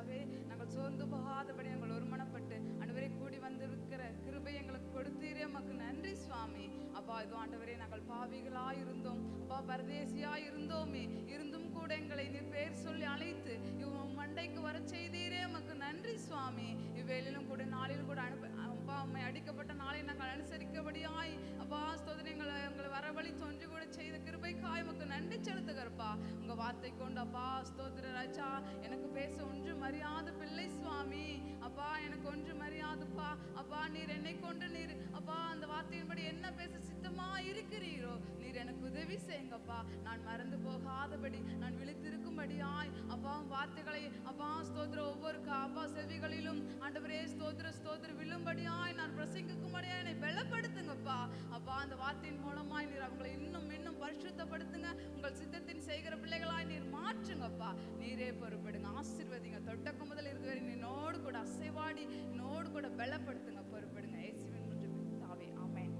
ராஜாவே நாங்கள் சோர்ந்து போகாதபடி நாங்கள் ஒருமனப்பட்டு ஆண்டவரே கூடி வந்திருக்கிற கிருபை எங்களுக்கு கொடுத்தீரே உமக்கு நன்றி சுவாமி அப்பா இதோ ஆண்டவரே நாங்கள் பாவிகளா இருந்தோம் அப்பா பரதேசியா இருந்தோமே இருந்தும் கூட எங்களை நீர் பேர் சொல்லி அழைத்து இவன் மண்டைக்கு வர செய்தீரே உமக்கு நன்றி சுவாமி இவ்வேளிலும் கூட நாளிலும் கூட அனுப்ப அப்பா அம்மை அடிக்கப்பட்ட நாளை நாங்கள் அனுசரிக்கபடியாய் அப்பா ஸ்தோத்திரம் எங்களை எங்களை வரவழி தோன்றி கூட செய்த கிருபைக்காய் உமக்கு நன்றி செலுத்துகிறப்பா உங்க வார்த்தை கொண்டு அப்பா ஸ்தோத்திர ராஜா எனக்கு பேச ஒன்று மரியாத பிள்ளை சுவாமி அப்பா எனக்கு ஒன்று மரியாதுப்பா அப்பா நீர் என்னை கொண்டு நீர் அப்பா அந்த வார்த்தையின்படி என்ன பேச சித்தமா இருக்கிறீரோ நீர் எனக்கு உதவி செய்யுங்கப்பா நான் மறந்து போகாதபடி நான் விழித்திருக்கும்படியாய் அப்பா உம் வார்த்தைகளை அப்பா ஸ்தோத்திர ஒவ்வொரு கா- அப்பா செவிகளிலும் ஆண்டவரே ஸ்தோத்திர ஸ்தோத்திர விழும்படியாய் நான் பிரசங்கிக்கும்படியாய் என்னை பலப்படுத்துங்கப்பா அப்பா அந்த வார்த்தையின் மூலமாய் நீர் அவங்களை இன்னும் இன்னும் பரிசுத்தப்படுத்துங்க உங்கள் சித்தத்தின் செய்கிற பிள்ளைகளாய் நீர் மாற்றுங்கப்பா நீரே பொறுப்படுங்க ஆசீர்வதிங்க தொடக்கம் முதல் இறுதி வரை என்னோடு கூட அசைவாடி என்னோடு கூட பலப்படுத்துங்க பொறுப்படுங்க இயேசுவின் மூன்று தாவே ஆமென்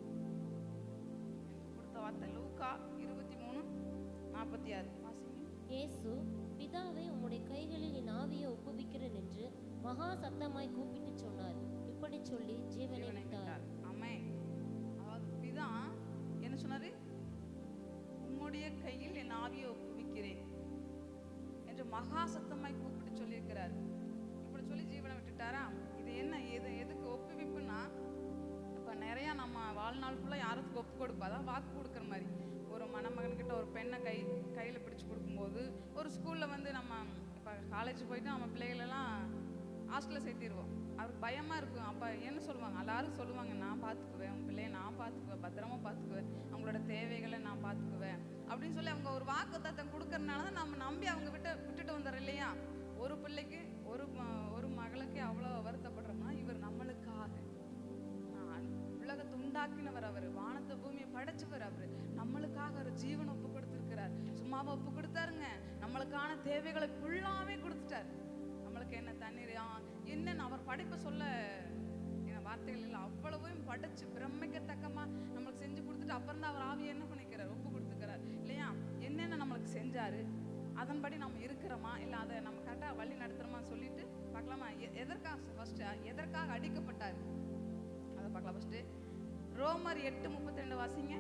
எனக்கு கொடுத்த வார்த்தை லூக்கா இருபத்தி மூணு நாற்பத்தி ஆறு வாசிங்க இயேசு பிதாவே உம்முடைய கைகளில் என் ஆவியை ஒப்புவிக்கிறேன் என்று மகா சத்தமாய் கூப்பிட்டு சொன்னார் இப்படி சொல்லி ஜீவனை ஜீவனை விட்டார் விட்டார் ஆமென் அதாவது பிதா என்ன சொன்னாரு உம்முடைய கையில் என் ஆவியை ஒப்புவிக்கிறேன் என்று மகா சத்தமாய் கூப்பிட்டு சொல்லியிருக்கிறார் இப்படி சொல்லி ஜீவனை விட்டுட்டாரா இது என்ன எது எதுக்கு ஒப்புவிப்புன்னா இப்போ நிறைய நம்ம வாழ்நாள் ஃபுல்லாக யாருக்கு ஒப்பு கொடுப்போம் அதான் வாக்கு கொடுக்குற மாதிரி ஒரு மணமகன்கிட்ட ஒரு பெண்ணை கை கையில் பிடிச்சு கொடுக்கும்போது ஒரு ஸ்கூலில் வந்து நம்ம இப்போ காலேஜ் போயிட்டு நம்ம பிள்ளைகளெல்லாம் ஹாஸ்டலில் சேர்த்திடுவோம் அவருக்கு பயமாக இருக்கும் அப்போ என்ன சொல்லுவாங்க எல்லாரும் சொல்லுவாங்க நான் பார்த்துக்குவேன் உன் பிள்ளைய நான் பார்த்துக்குவேன் பத்திரமா பார்த்துக்குவேன் அவங்களோட தேவைகளை நான் பார்த்துக்குவேன் அப்படின்னு சொல்லி அவங்க ஒரு வாக்கு தத்தம் கொடுக்கறனால தான் நம்ம நம்பி அவங்க விட்டு விட்டுட்டு வந்துடுறோம் இல்லையா ஒரு பிள்ளைக்கு ஒரு ம- ஒரு மகளுக்கு அவ்வளோ வருத்தப்படுறோம்னா இவர் நம்மளுக்காக நான் உலகத்தை உண்டாக்கினவர் அவர் வானத்தை பூமியை படைச்சவர் அவர் நம்மளுக்காக ஒரு ஜீவன் ஒப்பு கொடுத்துருக்கிறார் சும்மாவா ஒப்பு கொடுத்தாருங்க நம்மளுக்கான தேவைகளை ஃபுல்லாமே கொடுத்துட்டார் நம்மளுக்கு என்ன தண்ணீர் ஆ, என்னன்னு அவர் படைப்பை சொல்ல என் வார்த்தைகள் இல்லை அவ்வளவும் படைச்சு பிரமிக்கத்தக்கமா நம்மளுக்கு செஞ்சு கொடுத்துட்டு அப்புறம் தான் அவர் ஆவியை என்ன பண்ணிக்கிறார் ஒப்பு கொடுத்துக்கிறார் இல்லையா என்னென்ன நம்மளுக்கு செஞ்சாரு அதன்படி நம்ம இருக்கிறோமா இல்லை அதை நம்ம கரெக்டாக வழி நடத்துகிறோமா சொல்லிட்டு பார்க்கலாமா எ- எதற்காக ஃபர்ஸ்ட் எதற்காக அடிக்கப்பட்டார் அதை பார்க்கலாம் ஃபர்ஸ்ட் ரோமர் எட்டு முப்பத்தி ரெண்டு வாசிங்க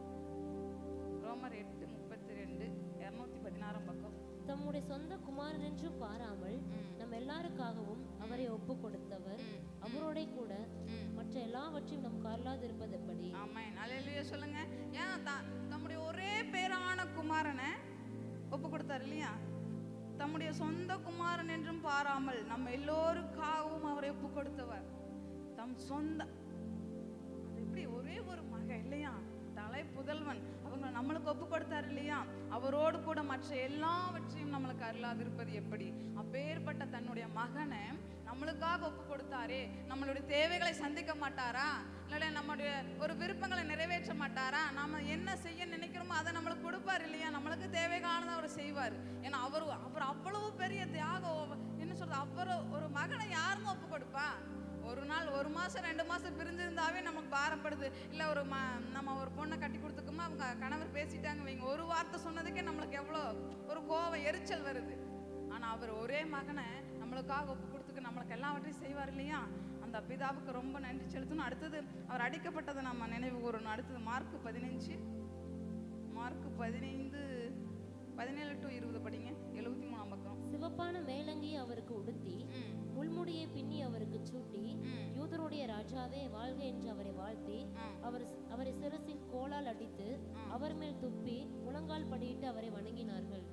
ரோமர் எட்டு முப்பத்தி ரெண்டு இரநூத்தி பதினாறாம் பக்கம் தம்முடைய சொந்த குமாரன் என்றும் பாராமல் ம். நம் எல்லாருக்காகவும் அவரை ஒப்பு கொடுத்தவர் ம், அவரோட கூட ம். மற்ற எல்லாவற்றையும் நம் கருளாதிருப்பது எப்படி ஆமென் அல்லேலூயா சொல்லுங்க ஏன் த- தம்முடைய ஒரே பேரான குமாரனை ஒப்பு கொடுத்தார் இல்லையா தம்முடைய சொந்த குமாரன் என்றும் பாராமல் நம்ம எல்லோருக்காகவும் அவரை ஒப்பு கொடுத்தவர் தம் சொந்த அது எப்படி ஒரே ஒரு மக இல்லையா தலை புதல்வன் அவங்க நம்மளுக்கு ஒப்பு கொடுத்தாரு இல்லையா அவரோடு கூட மற்ற எல்லாவற்றையும் நம்மளுக்கு அருளாதிருப்பது எப்படி அப்பேற்பட்ட தன்னுடைய மகனை நம்மளுக்காக ஒப்பு கொடுத்தாரே நம்மளுடைய தேவைகளை சந்திக்க மாட்டாரா இல்லை நம்மளுடைய ஒரு விருப்பங்களை நிறைவேற்ற மாட்டாரா நாம என்ன செய்ய நினைக்கிறோமோ அதை நம்மளுக்கு கொடுப்பார் இல்லையா நம்மளுக்கு தேவைக்கானதை அவர் செய்வார் ஏன்னா அவர் அவர் அவ்வளவு பெரிய தியாகம் என்ன சொல்றது அவர் ஒரு மகனை யாருங்க ஒப்பு கொடுப்பா ஒரு நாள் ஒரு மாசம் ரெண்டு மாசம் பிரிஞ்சிருந்தாவே நமக்கு பாரப்படுது இல்ல ஒரு ம நம்ம ஒரு பொண்ணை கட்டி கொடுத்துக்கோமா அவங்க கணவர் பேசிட்டாங்க வைங்க ஒரு வார்த்தை சொன்னதுக்கே நம்மளுக்கு எவ்வளோ ஒரு கோவம் எரிச்சல் வருது ஆனா அவர் ஒரே மகனை நம்மளுக்காக ஒப்பு கொடுத்துக்கு நம்மளுக்கு எல்லாவற்றையும் செய்வார் இல்லையா அந்த பிதாவுக்கு ரொம்ப நன்றி செலுத்தணும் அடுத்தது அவர் அடிக்கப்பட்டதை நம்ம நினைவு கூறணும் அடுத்தது மார்க் பதினஞ்சு மார்க் பதினைந்து பதினேழு டு இருபது படிங்க எழுபத்தி மூணாம் பக்கம் சிவப்பான மேலங்கியை அவருக்கு உடுத்தி ம் முள்முடியை பின்னி அவருக்கு சூட்டி ம் யூதருடைய ராஜாவே வாழ்க என்று அவரை வாழ்த்தி ம் அவர் அவரை சிரசில் கோலால் அடித்து அவர் மேல் துப்பி முழங்கால் படியிட்டு அவரை வணங்கினார்கள்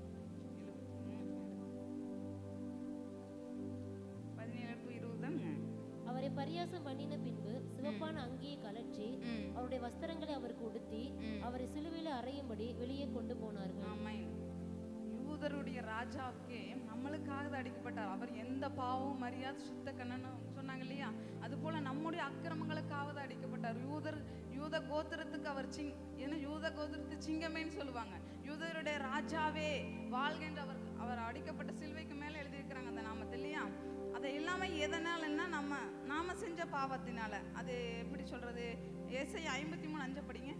பதினேழு டு இருபது தானுங்க அவரை பரியாசம் பண்ணின பின்பு சிவப்பான அங்கியை கலற்றி ம் அவருடைய வஸ்திரங்களை அவருக்கு உடுத்தி ம். அவரை சிலுவையில் அறையும்படி வெளியே கொண்டு போனார்கள் ஆமென் யூதருடைய ராஜாவுக்கே நம்மளுக்காக தான் அடிக்கப்பட்டார் அவர் எந்த பாவமும் மரியாதை சுத்த கண்ணன்னு சொன்னாங்க இல்லையா அது போல நம்முடைய அக்கிரமங்களுக்காக தான் அடிக்கப்பட்டார் யூதர் யூத கோத்திரத்துக்கு அவர் சிங் ஏன்னா யூத கோத்திரத்து சிங்கமேன்னு சொல்லுவாங்க யூதருடைய ராஜாவே வாழ்கின்ற அவர் அவர் அடிக்கப்பட்ட சிலுவைக்கு மேல எழுதியிருக்கிறாங்க அந்த நாமத்தை இல்லையா அதை எல்லாமே எதனாலன்னா நம்ம நாம செஞ்ச பாவத்தினால அது எப்படி சொல்றது ஏசை ஐம்பத்தி மூணு அஞ்சு படிங்க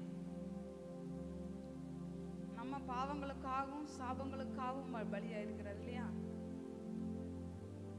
நம்ம பாவங்களுக்காகவும் சாபங்களுக்காகவும் ப- பலியாயிருக்கிறார் இல்லையா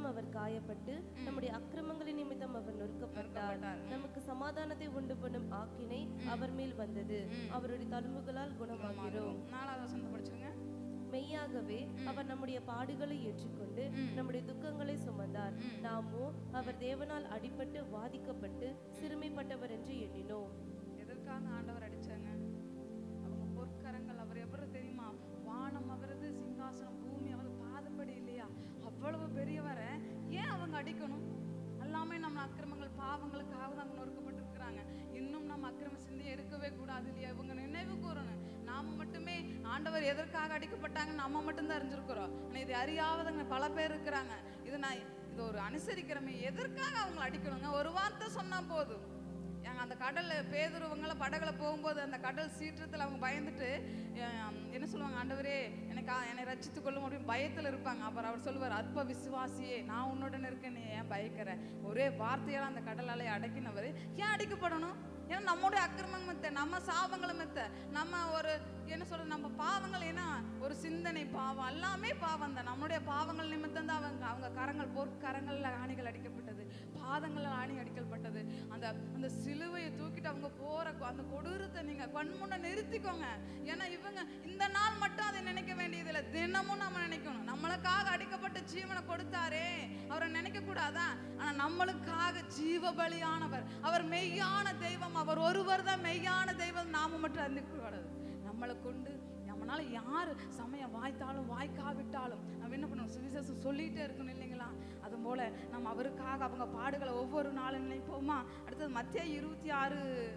நிமித்தம் அவர் காயப்பட்டு நம்முடைய அக்கிரமங்களின் நிமித்தம் அவர் நொறுக்கப்பட்டார் நொறுக்கப்பட்டார். நமக்கு சமாதானத்தை உண்டு பண்ணும் ஆக்கினை அவர் மேல் வந்தது அவருடைய தழும்புகளால் குணமாகிறோம் நாலாவது வசனத்தை படிச்சிருங்க மெய்யாகவே அவர் நம்முடைய பாடுகளை ஏற்றுக்கொண்டு நம்முடைய துக்கங்களை சுமந்தார் நாமோ அவர் தேவனால் அடிபட்டு வாதிக்கப்பட்டு சிறுமைப்பட்டவர் என்று எண்ணினோம் எதற்காக ஆண்டவர் அடிச்சாங்க அவங்க பொற்கரங்கள் அவர் எவ்வளவு தெரியுமா வானம் அவரது சிங்காசனம் பூமி அவர் பாதப்படி இல்லையா அவ்வளவு பெரியவரை ஏன் அவங்க அடிக்கணும் எல்லாமே நம்ம அக்கிரமங்கள் பாவங்களுக்காக தான் அவங்க நொறுக்கப்பட்டிருக்கிறாங்க இன்னும் நம்ம அக்கிரம சிந்தையை இருக்கவே கூடாது இல்லையா இவங்க நினைவு கூறணும் நாம மட்டுமே ஆண்டவர் எதற்காக அடிக்கப்பட்டாங்க நம்ம மட்டும்தான் அறிஞ்சிருக்கிறோம் ஆனா இது அறியாதவங்க பல பேர் இருக்கிறாங்க இது நான் இது ஒரு அனுசரிக்கிறமே எதற்காக அவங்களை அடிக்கணுங்க ஒரு வார்த்தை சொன்னா போதும் ஏங்க அந்த கடல்ல பேதுருவங்கள படகுல போகும்போது அந்த கடல் சீற்றத்தில் அவங்க பயந்துட்டு அஹ், என்ன சொல்லுவாங்க ஆண்டவரே எனக்கு ஆ- என்னை ரட்சித்து கொள்ளும் அப்படின்னு பயத்தில் இருப்பாங்க அப்புறம் அவர் சொல்லுவார் அற்ப விசுவாசியே நான் உன்னுடன் இருக்கேன் நீ ஏன் பயக்கிற ஒரே வார்த்தையால் அந்த கடல் அலையை அடக்கினவர் ஏன் அடிக்கப்படணும் ஏன்னா நம்முடைய அக்கிரமம் மெத்த நம்ம சாபங்களை மெத்த நம்ம ஒரு என்ன சொல்றது நம்ம பாவங்கள் ஏன்னா ஒரு சிந்தனை பாவம் எல்லாமே பாவம் தான் நம்முடைய பாவங்கள் நிமித்தம் தான் அவங்க அவங்க கரங்கள் பொற்கரங்கள்ல ஆணிகள் அடிக்கப்பட்டது பாதங்கள் ஆணி அடிக்கப்பட்டது அந்த அந்த சிலுவையை தூக்கிட்டு அவங்க போற கொ- அந்த கொடூரத்தை நீங்க கண்முன்ன நிறுத்திக்கோங்க ஏன்னா இவங்க இந்த நாள் மட்டும் அதை நினைக்க வேண்டியதில்லை தினமும் நம்ம நினைக்கணும் நம்மளுக்காக அடிக்கப்பட்ட ஜீவனை கொடுத்தாரே அவரை நினைக்க கூடாதா ஆனா நம்மளுக்காக ஜீவ பலியானவர் அவர் மெய்யான தெய்வம் அவர் ஒருவர் தான் மெய்யான தெய்வம் நாம மட்டும் அறிந்து கூடாது நம்மளை கொண்டு நம்மளால யார் சமயம் வாய்த்தாலும் வாய்க்காவிட்டாலும் நம்ம என்ன பண்ணணும் சுவிசேஷம் சொல்லிட்டே இருக்கணும் இல்லைங்களா அது போல நம்ம அவருக்காக அவங்க பாடுகளை ஒவ்வொரு நாளும் நினைப்போமா அடுத்தது மத்திய இருபத்தி ஆறு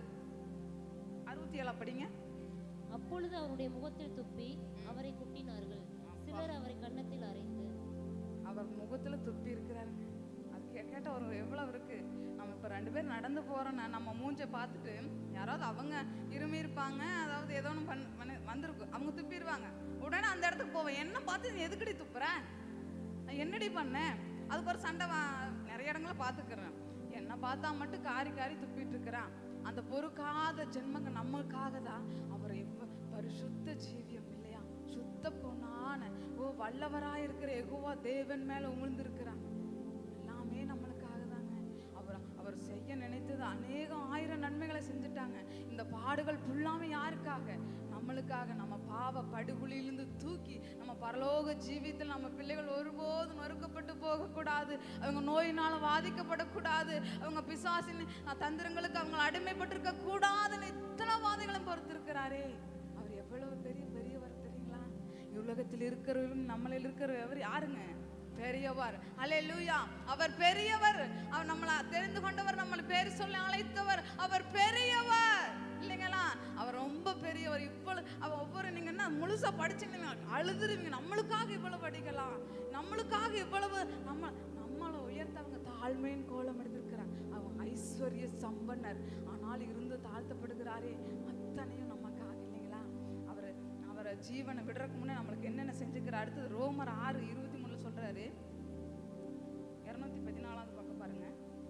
அறுபத்தி ஏழா படிங்க அப்பொழுது அவருடைய முகத்தில் துப்பி அவரை குட்டினார்கள் சிலர் அவரை கன்னத்தில் அறைந்து அவர் முகத்துல துப்பி இருக்கிறாருங்க அது கே- கேட்ட ஒரு எவ்வளவு இருக்கு நம்ம இப்ப ரெண்டு பேர் நடந்து போறோம்னா நம்ம மூஞ்ச பார்த்துட்டு யாராவது அவங்க இருமி இருப்பாங்க அதாவது ஏதோ ஒன்று பண் பண்ணி- வந்திருக்கும் அவங்க துப்பிடுவாங்க உடனே அந்த இடத்துக்கு போவேன் என்ன பார்த்து நீ எதுக்கடி துப்புற நான் என்னடி பண்ணேன் அதுக்கு ஒரு சண்டை வா- நிறைய இடங்களை பார்த்துக்கிறேன் என்ன பார்த்தா மட்டும் காரி காரி துப்பிட்டு இருக்கிறான் அந்த பொறுக்காத ஜென்மங்க நம்மளுக்காக தான் அவர் எவ்வ பரிசுத்த ஜீவியம் இல்லையா சுத்த பொண்ணான ஓ வல்லவராய் இருக்கிற எகுவா தேவன் மேல உமிழ்ந்திருக்கிறான் எல்லாமே நம்மளுக்காக தாங்க அவர் அவர் செய்ய நினைத்தது அநேகம் ஆயிரம் நன்மைகளை செஞ்சுட்டாங்க இந்த பாடுகள் ஃபுல்லாமே யாருக்காக நம்மளுக்காக நம்ம பாவ படுகுழியிலிருந்து தூக்கி நம்ம பரலோக ஜீவியத்தில் நம்ம பிள்ளைகள் ஒருபோதும் நொறுக்கப்பட்டு போகக்கூடாது அவங்க நோயினால பாதிக்கப்படக்கூடாது அவங்க பிசாசின் அஹ், தந்திரங்களுக்கு அவங்க அடிமைப்பட்டிருக்க கூடாதுன்னு இத்தனை வாதைகளும் பொறுத்திருக்கிறாரே அவர் எவ்வளவு பெரிய பெரியவர் தெரியுங்களா உலகத்தில் இருக்கிறவரும் நம்மளில் இருக்கிறவர் யாருங்க பெரியவர் அல்லேலூயா அவர் பெரியவர் அவர் நம்மளை தெரிந்து கொண்டவர் நம்மளை பேர் சொல்லி அழைத்தவர் அவர் பெரியவர் இல்லைங்களா அவர் ரொம்ப பெரியவர் இவ்வளவு அவர் ஒவ்வொரு நீங்க என்ன முழுசா படிச்சீங்கன்னா அழுதுருவீங்க நம்மளுக்காக இவ்வளவு படிக்கலாம் நம்மளுக்காக இவ்வளவு நம்ம நம்மளை உயர்த்தவங்க தாழ்மையின் கோலம் எடுத்திருக்கிறாங்க அவங்க ஐஸ்வர்ய சம்பன்னர் ஆனால் இருந்து தாழ்த்தப்படுகிறாரே அத்தனையும் நமக்காக இல்லைங்களா அவர் அவரை ஜீவனை விடுறதுக்கு முன்னே நம்மளுக்கு என்னென்ன செஞ்சுக்கிறார் அடுத்தது ரோமர் ஆறு இருபத்தி மூணுல சொல்றாரு இரநூத்தி பதினாலாவது பக்கம் பாருங்க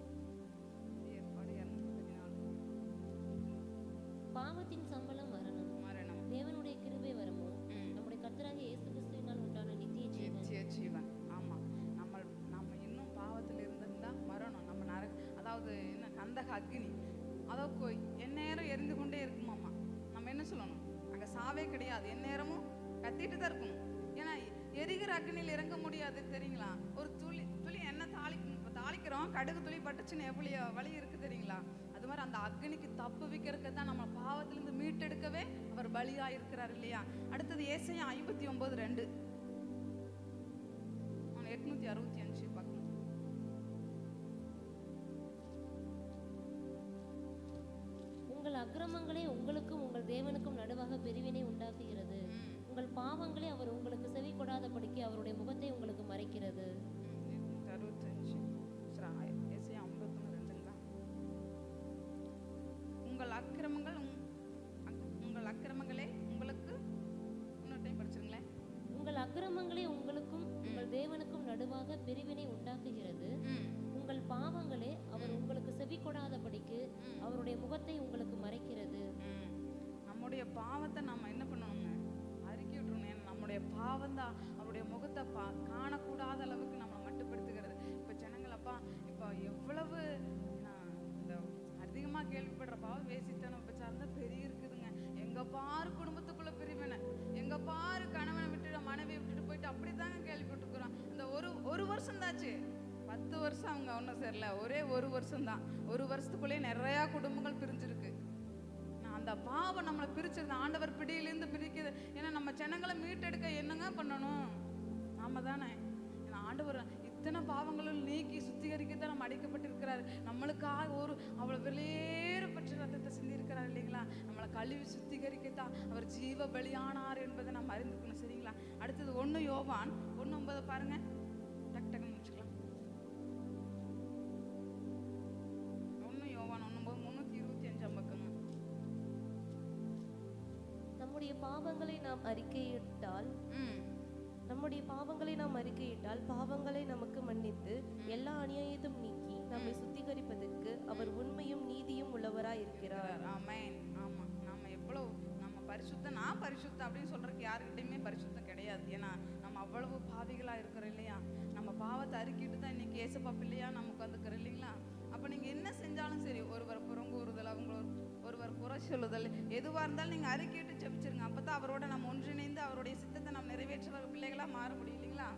ஏற்பாடு இரநூத்தி பதினாலு பாவத்தின் சம்பளம் மரணம் மரணம் தேவனுடைய கிருபை வரமோ ம். நம்முடைய கர்த்தராகிய இயேசு கிறிஸ்துவினால் உண்டான நித்திய ஜீவன் நித்திய ஜீவன் ஆமா நம்ம நம்ம இன்னும் பாவத்தில் இருந்திருந்தா மரணம் நம்ம நர அதாவது என்ன கந்தக அக்னி அதாவது கொய் எந்நேரம் எரிந்து கொண்டே இருக்குமாமா நம்ம என்ன சொல்லணும் அங்க சாவே கிடையாது எந்நேரமும் கத்திட்டு தான் இருக்கணும் ஏன்னா எரிகிற அக்னியில் இறங்க முடியாது தெரியுங்களா ஒரு துளி துளி என்ன தாளி இப்ப தாளிக்கிறோம் கடுகு துளி பட்டுச்சுன்னு எவ்வளோ வழி இருக்கு தெரியுங்களா அது மாதிரி அந்த அக்னிக்கு தப்பு வைக்கிறதுக்கு தான் நம்ம பாவத்திலிருந்து மீட்டெடுக்கவே அவர் பலியா இருக்கிறார் இல்லையா அடுத்தது ஏசையா ஐம்பத்தி ஒன்பது ரெண்டு அவன் எட்நூத்தி அறுபத்தி அஞ்சு பக்கம் உங்கள் அக்கிரமங்களே உங்களுக்கும் உங்கள் தேவனுக்கும் நடுவாக பிரிவினை உண்டாக்குகிறது உங்கள் பாவங்களே அவர் உங்களுக்கு செவி கொடாதபடிக்கு அவருடைய முகத்தை உங்களுக்கு மறைக்கிறது எட்நூத்தி அறுபத்தஞ்சு ஏசையா ஐம்பத்தொன்று ரெண்டுங்களா உங்கள் அக்கிரமங்கள் உங்- அக்- உங்கள் அக்கிரமங்களே உங்களுக்கு இன்னொரு டைம் படிச்சிருங்களேன் உங்கள் அக்கிரமங்களே உங்களுக்கும் உங்கள் தேவனுக்கும் நடுவாக பிரிவினை உண்டாக்குகிறது ம் உங்கள் பாவங்களே அவர் உங்களுக்கு செவி கொடாதபடிக்கு அவருடைய முகத்தை உங்களுக்கு மறைக்கிறது ம். நம்முடைய பாவத்தை நம்ம என்ன பண்ணணுங்க அறிக்கை விட்டுறணும் ஏன்னா நம்முடைய பாவம் தான் அவருடைய முகத்தை பா காணக்கூடாத அளவுக்கு நம்மளை மட்டுப்படுத்துகிறது இப்போ எவ்வளவு நான் இந்த அதிகமா கேள்விப்படுற பாவ வேசித்தனம் விபச்சாரம் தான் பெரிய இருக்குதுங்க எங்க பாரு குடும்பத்துக்குள்ள பிரிவினை எங்க பாரு கணவனை விட்டுட்டு மனைவியை விட்டுட்டு போயிட்டு அப்படிதாங்க கேள்விப்பட்டிருக்கிறோம் இந்த ஒரு ஒரு வருஷம் தாச்சு பத்து வருஷம் அவங்க ஒன்றும் சரியில்ல ஒரே ஒரு வருஷம் தான் ஒரு வருஷத்துக்குள்ளேயே நிறையா குடும்பங்கள் பிரிஞ்சிருக்கு நான் அந்த பாவம் நம்மளை பிரிச்சிருந்த ஆண்டவர் பிடியிலேருந்து பிரிக்குது ஏன்னா நம்ம ஜனங்களை மீட்டெடுக்க என்னங்க பண்ணணும் நாம தானே ஏன்னா ஆண்டவர் இத்தனை பாவங்களும் நீக்கி சுத்திகரிக்கத்தான் நம்ம அடைக்கப்பட்டிருக்கிறாரு நம்மளுக்காக ஒரு அவ்வளோ வெளியேறப்பட்ட ரத்தத்தை சிந்திருக்கிறார் இல்லைங்களா நம்மளை கழுவி சுத்திகரிக்கத்தான் அவர் ஜீவ பலியானார் என்பதை நம்ம அறிந்துக்கணும் சரிங்களா அடுத்தது ஒன்று யோவான் ஒன்று ஒன்பதை பாருங்க டக் டக்குன்னு முடிச்சுக்கலாம் ஒன்று யோவான் ஒன்று ஒன்பது முந்நூற்றி இருபத்தி அஞ்சாம் பக்கங்க நம்முடைய பாவங்களை நாம் அறிக்கையிட்டால் ம் நம்முடைய பாவங்களை நாம் அறிக்கையிட்டால் பாவங்களை நமக்கு மன்னித்து எல்லா அநியாயத்தையும் நீக்கி நம்மை சுத்திகரிப்பதற்கு அவர் உண்மையும் நீதியும் உள்ளவராய் இருக்கிறார் இருக்கிறார். ஆமென் ஆமா நாம எவ்வளவு நம்ம பரிசுத்தம் நான் பரிசுத்தம் அப்படின்னு சொல்றதுக்கு யாருக்கிட்டையுமே பரிசுத்தம் கிடையாது ஏன்னா நம்ம அவ்வளவு பாவிகளா இருக்கிறோம் இல்லையா நம்ம பாவத்தை அறிக்கிட்டு தான் இன்னைக்கு ஏசப்பா பிள்ளையா நமக்கு வந்துக்கிறோம் இல்லைங்களா அப்ப நீங்க என்ன செஞ்சாலும் சரி ஒருவர் புறங்கூறுதல் அவங்க ஒருவர் குறை சொல்லுதல் எதுவா இருந்தாலும் நீங்க அறிக்கிட்டு ஜெபிச்சிருங்க அப்பதான் அவரோட நம்ம ஒன்றிணைந்து அவருடைய சித்தத்தை நம்ம நிறைவேற்றுற பிள்ளைகளா மாற முடியும் இல்லைங்களா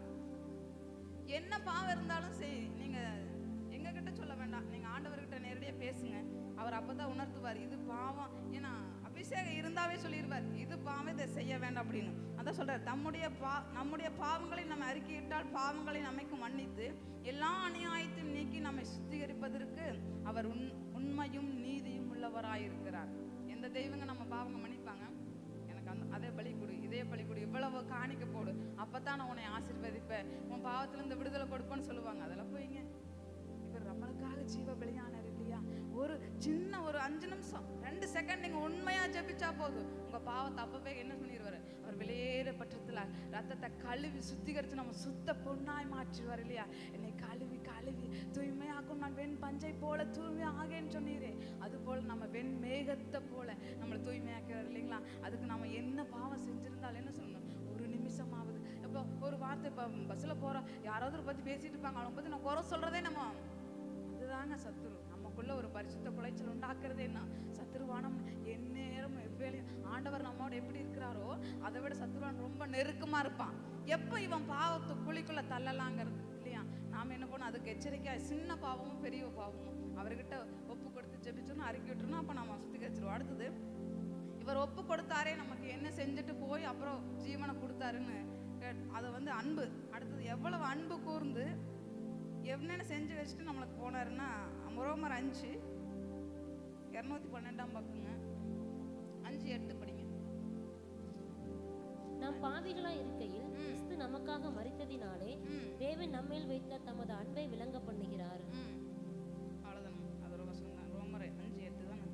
என்ன பாவம் இருந்தாலும் சரி நீங்க எங்க கிட்ட சொல்ல வேண்டாம் நீங்க ஆண்டவர்கிட்ட நேரடியா பேசுங்க அவர் அப்பதான் உணர்த்துவார் இது பாவம் ஏன்னா அபிஷேகம் இருந்தாவே சொல்லிடுவார் இது பாவம் இதை செய்ய வேண்டாம் அப்படின்னு அதான் சொல்றார் தம்முடைய பா நம்முடைய பாவங்களை நம்ம அறிக்கையிட்டால் பாவங்களை நமக்கு மன்னித்து எல்லா அநியாயத்தையும் நீக்கி நம்மை சுத்திகரிப்பதற்கு அவர் உண் உண்மையும் நீதியும் உள்ளவராயிருக்கிறார் எந்த தெய்வங்க நம்ம பாவங்க மன்னிப்பாங்க எனக்கு அந்த அதே பலி கொடு இதே பலி கொடு இவ்வளவு காணிக்க போடு அப்பதான் நான் உன்னை ஆசீர்வதிப்பேன் உன் பாவத்துல இருந்து விடுதலை கொடுப்பேன்னு சொல்லுவாங்க அதெல்லாம் போய்ங்க இவர் நம்மளுக்காக ஜீவ பலியானார் இல்லையா ஒரு சின்ன ஒரு அஞ்சு நிமிஷம் ரெண்டு செகண்ட் நீங்க உண்மையா ஜெபிச்சா போதும் உங்க பாவத்தை அப்பவே என்ன பண்ணிடுவாரு அவர் வெளியேற பட்சத்துல ரத்தத்தை கழுவி சுத்திகரித்து நம்ம சுத்த பொண்ணாய் மாற்றிடுவார் இல்லையா என்னை கழுவி கழுவி தூய்மையாக்கும் நான் வெண் பஞ்சை போல தூய்மையாகேன்னு சொன்னீரே அது போல நம்ம வெண் மேகத்தை போல நம்மளை தூய்மையாக்கிறார் இல்லைங்களா அதுக்கு நம்ம என்ன பாவம் செஞ்சிருந்தாலும் என்ன சொல்லணும் ஒரு நிமிஷமாவது இப்போ ஒரு வார்த்தை இப்போ பஸ்ஸில் போகிறோம் யாராவது ஒரு பற்றி பேசிட்டு இருப்பாங்க அவங்க பற்றி நான் குறை சொல்கிறதே நம்ம அதுதாங்க சத்துரு நமக்குள்ள ஒரு பரிசுத்த குலைச்சல் உண்டாக்குறது என்ன சத்துருவானம் எந்நேரம் எவ்வேளையும் ஆண்டவர் நம்மோட எப்படி இருக்கிறாரோ அதை விட சத்துருவான் ரொம்ப நெருக்கமா இருப்பான் எப்போ இவன் பாவத்தை குழிக்குள்ள தள்ளலாங்கிறது இல்லையா நாம என்ன பண்ணோம் அதுக்கு எச்சரிக்கையா சின்ன பாவமும் பெரிய பாவமும் அவர்கிட்ட ஒப்பு கொடுத்து ஜெபிச்சோன்னு அறிக்கை விட்டுருணும் அப்போ நம்ம சுத்திகரிச்சிருவோம் அடுத்தது இவர் ஒப்பு கொடுத்தாரே நமக்கு என்ன செஞ்சுட்டு போய் அப்புறம் ஜீவனை கொடுத்தாருன்னு கேட்- அதை வந்து அன்பு அடுத்தது எவ்வளவு அன்பு கூர்ந்து என்னென்ன செஞ்சு வச்சுட்டு நம்மளுக்கு போனாருன்னா முரோமர் அஞ்சு இரநூத்தி பன்னெண்டாம் பக்கங்க அஞ்சு எட்டு படிங்க நாம் பாவிகளா இருக்கையில் கிறிஸ்து நமக்காக மரித்ததினாலே ம் தேவன் நம்மேல் வைத்த தமது அன்பை விளங்க பண்ணுகிறார் ம் அவ்வளோதானே அது ஒரு வசனம் தான் ரோமர் அஞ்சு எட்டு தானே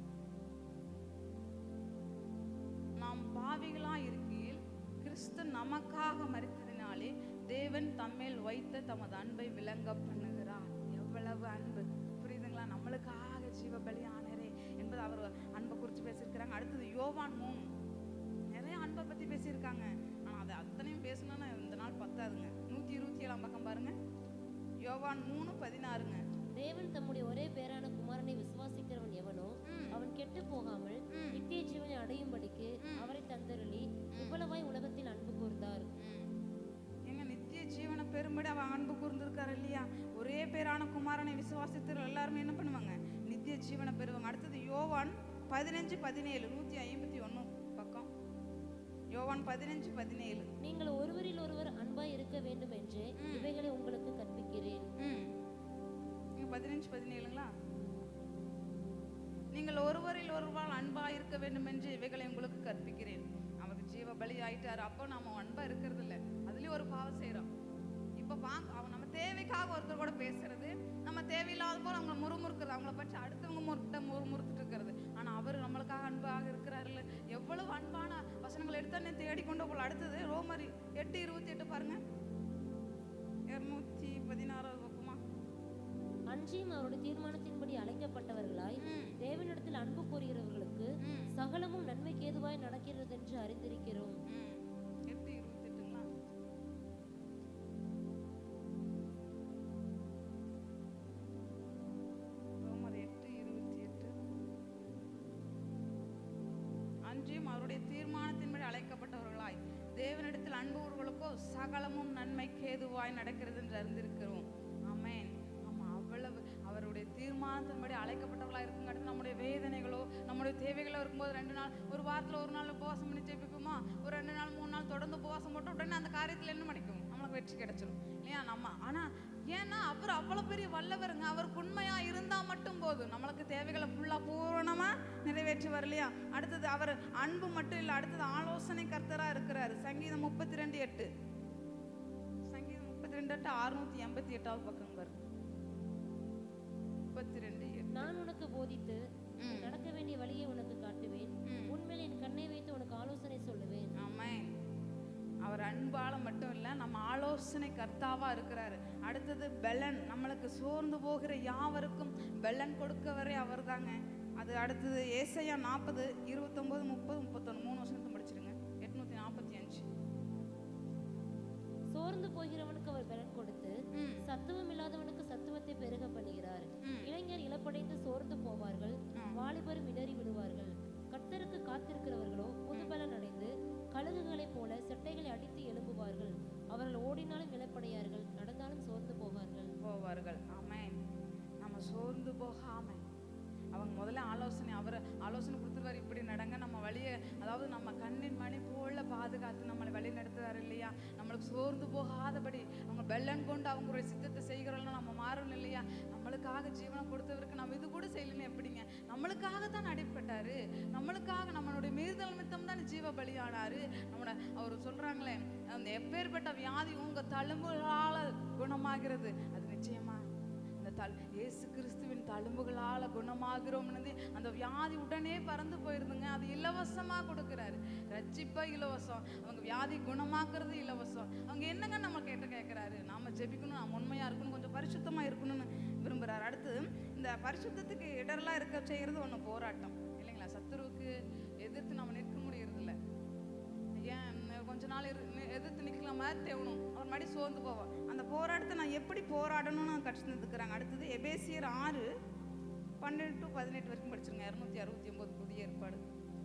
நாம் பாவிகளா இருக்கையில் கிறிஸ்து நமக்காக மரித்ததினாலே தேவன் தம்மேல் வைத்த தமது அன்பை விளங்க பண்ணுகிறார் எவ்வளவு அன்பு புரியுதுங்களா நம்மளுக்காக ஜீவ பலியானரே என்பது அவர் அன்பை குறித்து பேசியிருக்கிறாங்க அடுத்தது யோவான் மூணு நிறைய அன்பை பத்தி பேசியிருக்காங்க ஆனா அது அத்தனையும் பேசணும்னா இந்த நாள் பத்தாதுங்க நூத்தி இருபத்தி ஏழாம் பக்கம் பாருங்க யோவான் மூணு பதினாறுங்க தேவன் தம்முடைய ஒரே பேரான குமாரனை விசுவாசிக்கிறவன் எவனோ ம். அவன் கெட்டு போகாமல் ம். நித்திய ஜீவனை அடையும்படிக்கு அவரை தந்தருளி இவ்வளவாய் உலகத்தில் அன்பு கூர்ந்தார் எங்க நித்திய ஜீவன பெரும்படி அவன் அன்பு கூர்ந்திருக்காரு இல்லையா ஒரே பேரான குமாரனை விசுவாசித்து எல்லாருமே என்ன பண்ணுவாங்க நித்திய ஜீவனை பெறுவாங்க அடுத்தது யோவான் பதினஞ்சு பதினேழு நூத்தி ஐம்பத்தி ஒண்ணு பக்கம் யோவான் பதினஞ்சு பதினேழு நீங்கள் ஒருவரில் ஒருவர் அன்பாய் இருக்க வேண்டும் என்று இவைகளை உங்களுக்கு கற்பிக்கிறேன் ம் இங்க பதினஞ்சு பதினேழுங்களா நீங்கள் ஒருவரில் ஒருவர் அன்பா இருக்க வேண்டும் என்று இவைகளை உங்களுக்கு கற்பிக்கிறேன் அவருக்கு ஜீவ பலி ஆயிட்டாரு அப்போ நாம அன்பா இருக்கிறது இல்ல அதுலயும் ஒரு பாவம் செய்றோம் இப்ப வாங்க அவன் நம்ம தேவைக்காக ஒருத்தர் கூட பேசுறது நம்ம தேவையில்லாத போல அவங்கள முறுமுறுக்கிறது அவங்கள பற்றி அடுத்தவங்க முறுக்கிட்ட முறுமுறுத்துட்டு இருக்கிறது ஆனா அவர் நம்மளுக்காக அன்பாக இருக்கிறாருல்ல எவ்வளவு அன்பான வசனங்களை எடுத்தானே தேடிக்கொண்டு போல அடுத்தது ரோமரி எட்டு இருபத்தி எட்டு பாருங்க இருநூத்தி பதினாறாவது பக்கமா அன்றியும் அவருடைய தீர்மானத்தின்படி அழைக்கப்பட்டவர்களாய் ம். தேவனிடத்தில் அன்பு கூறுகிறவர்களுக்கு ம். சகலமும் நன்மைக்கு ஏதுவாய் நடக்கிறது என்று அறிந்திருக்கிறோம் ம். எட்டு இருபத்தெட்டுங்களா அன்புகளுக்கோ சகலமும் நன்மைக்கு ஏதுவாய் நடக்கிறது என்று அறிந்திருக்கிறோம் ஆமென் ஆமா அவ்வளவு அவருடைய தீர்மானத்தின்படி அழைக்கப்பட்டவர்களா இருக்குங்காட்டி நம்முடைய வேதனைகளோ நம்முடைய தேவைகளோ இருக்கும்போது ரெண்டு நாள் ஒரு வாரத்துல ஒரு நாள் உபவாசம் பண்ணி ஜெபிப்போமா ஒரு ரெண்டு நாள் மூணு நாள் தொடர்ந்து உபவாசம் போட்டு உடனே அந்த காரியத்துல என்ன மடிக்கும் நம்மளுக்கு வெற்றி கிடைச்சிடும் இல்லையா நம்ம ஆனா ஏன்னா அவர் அவ்வளவு பெரிய வல்லவருங்க அவருக்கு உண்மையா இருந்தா மட்டும் போதும் நம்மளுக்கு தேவைகளை ஃபுல்லா பூரணமா நிறைவேற்றி வரலையா அடுத்தது அவர் அன்பு மட்டும் இல்ல அடுத்தது ஆலோசனை கர்த்தரா இருக்கிறாரு சங்கீதம் முப்பத்தி ரெண்டு எட்டு சங்கீதம் முப்பத்தி ரெண்டு எட்டு அறுநூத்தி எண்பத்தி எட்டாவது பக்கம் பாருங்க முப்பத்தி ரெண்டு எட்டு நான் உனக்கு போதித்து ம். நடக்க வேண்டிய வழியை உனக்கு காட்டுவேன் ம். உன்மேல் என் கண்ணை வைத்து உனக்கு ஆலோசனை சொல்லுவேன் ஆமென் அவர் அன்பால மட்டும் இல்ல நம்ம ஆலோசனை கர்த்தாவா இருக்கிறாரு அடுத்தது பெலன் நம்மளுக்கு சோர்ந்து போகிற யாவருக்கும் பெலன் கொடுக்கவரே அவர்தாங்க அது அடுத்தது ஏசையா நாற்பது இருபத்தொன்பது முப்பது முப்பத்தொன்று மூணு வருஷத்தை முடிச்சிருங்க எட்நூத்தி நாற்பத்தி அஞ்சு சோர்ந்து போகிறவனுக்கு அவர் பலன் கொடுத்து ம் சத்துவம் இல்லாதவனுக்கு சத்துவத்தை பெருக பண்ணுகிறார் ம். இளைஞர் இழப்படைந்து சோர்ந்து போவார்கள் வாலிபரும் இடறி விடுவார்கள் கர்த்தருக்கு காத்திருக்கிறவர்களோ புதுபலன் அடைந்து கழுகுகளைப் போல செட்டைகளை அடித்து எழும்புவார்கள் அவர்கள் ஓடினாலும் இழப்படையார்கள் நடந்தாலும் சோர்ந்து போவார்கள் போவார்கள் ஆமென் நம்ம சோர்ந்து போகாம அவங்க முதல்ல ஆலோசனை அவர் ஆலோசனை கொடுத்துருவார் இப்படி நடங்க நம்ம வழியை அதாவது நம்ம கண்ணின் மணி போல பாதுகாத்து நம்மளை வழி நடத்துவார் இல்லையா நம்மளுக்கு சோர்ந்து போகாதபடி அவங்க பெல்லன் கொண்டு அவங்களுடைய சித்தத்தை செய்கிறோம்னா நம்ம மாறணும் இல்லையா நம்மளுக்காக ஜீவனை கொடுத்தவருக்கு நம்ம இது கூட செய்யலன்னு எப்படிங்க நம்மளுக்காக தான் அடிப்பட்டாரு நம்மளுக்காக நம்மளுடைய மீறுதல் நிமித்தம் தான் ஜீவ பலியானாரு நம்மளோட அவர் சொல்றாங்களே அந்த எப்பேற்பட்ட வியாதி உங்க தழும்புகளால குணமாகிறது அது நிச்சயமா இந்த தல் இயேசு கிறிஸ்துவின் தழும்புகளால குணமாகிறோம்னது அந்த வியாதி உடனே பறந்து போயிருதுங்க அது இலவசமா கொடுக்குறாரு ரட்சிப்பா இலவசம் அவங்க வியாதி குணமாக்குறது இலவசம் அவங்க என்னங்க நம்ம கேட்டு கேட்குறாரு நாம ஜெபிக்கணும் நாம உண்மையா இருக்கணும் கொஞ்சம் பரிசுத்தமா இருக்கணும்னு விரும்புறாரு அடுத்து இந்த பரிசுத்தத்துக்கு இடரெல்லாம் இருக்க செய்யறது ஒண்ணு போராட்டம் இல்லைங்களா சத்துருவுக்கு எதிர்த்து நம்ம நிற்க முடியறது இல்ல ஏன் இன்னும் கொஞ்ச நாள் இரு நி- எதிர்த்து நிற்கிற மாதிரி தேவணும் அவர் மறுபடி சோர்ந்து போவோம் அந்த போராட்டத்தை நான் எப்படி போராடணும்னு கற்றுந்துக்கிறாங்க அடுத்தது எபேசியர் ஆறு பன்னெண்டு டு பதினெட்டு வரைக்கும் படிச்சிருங்க இரநூத்தி அறுபத்தி ஒன்பது புதிய ஏற்பாடு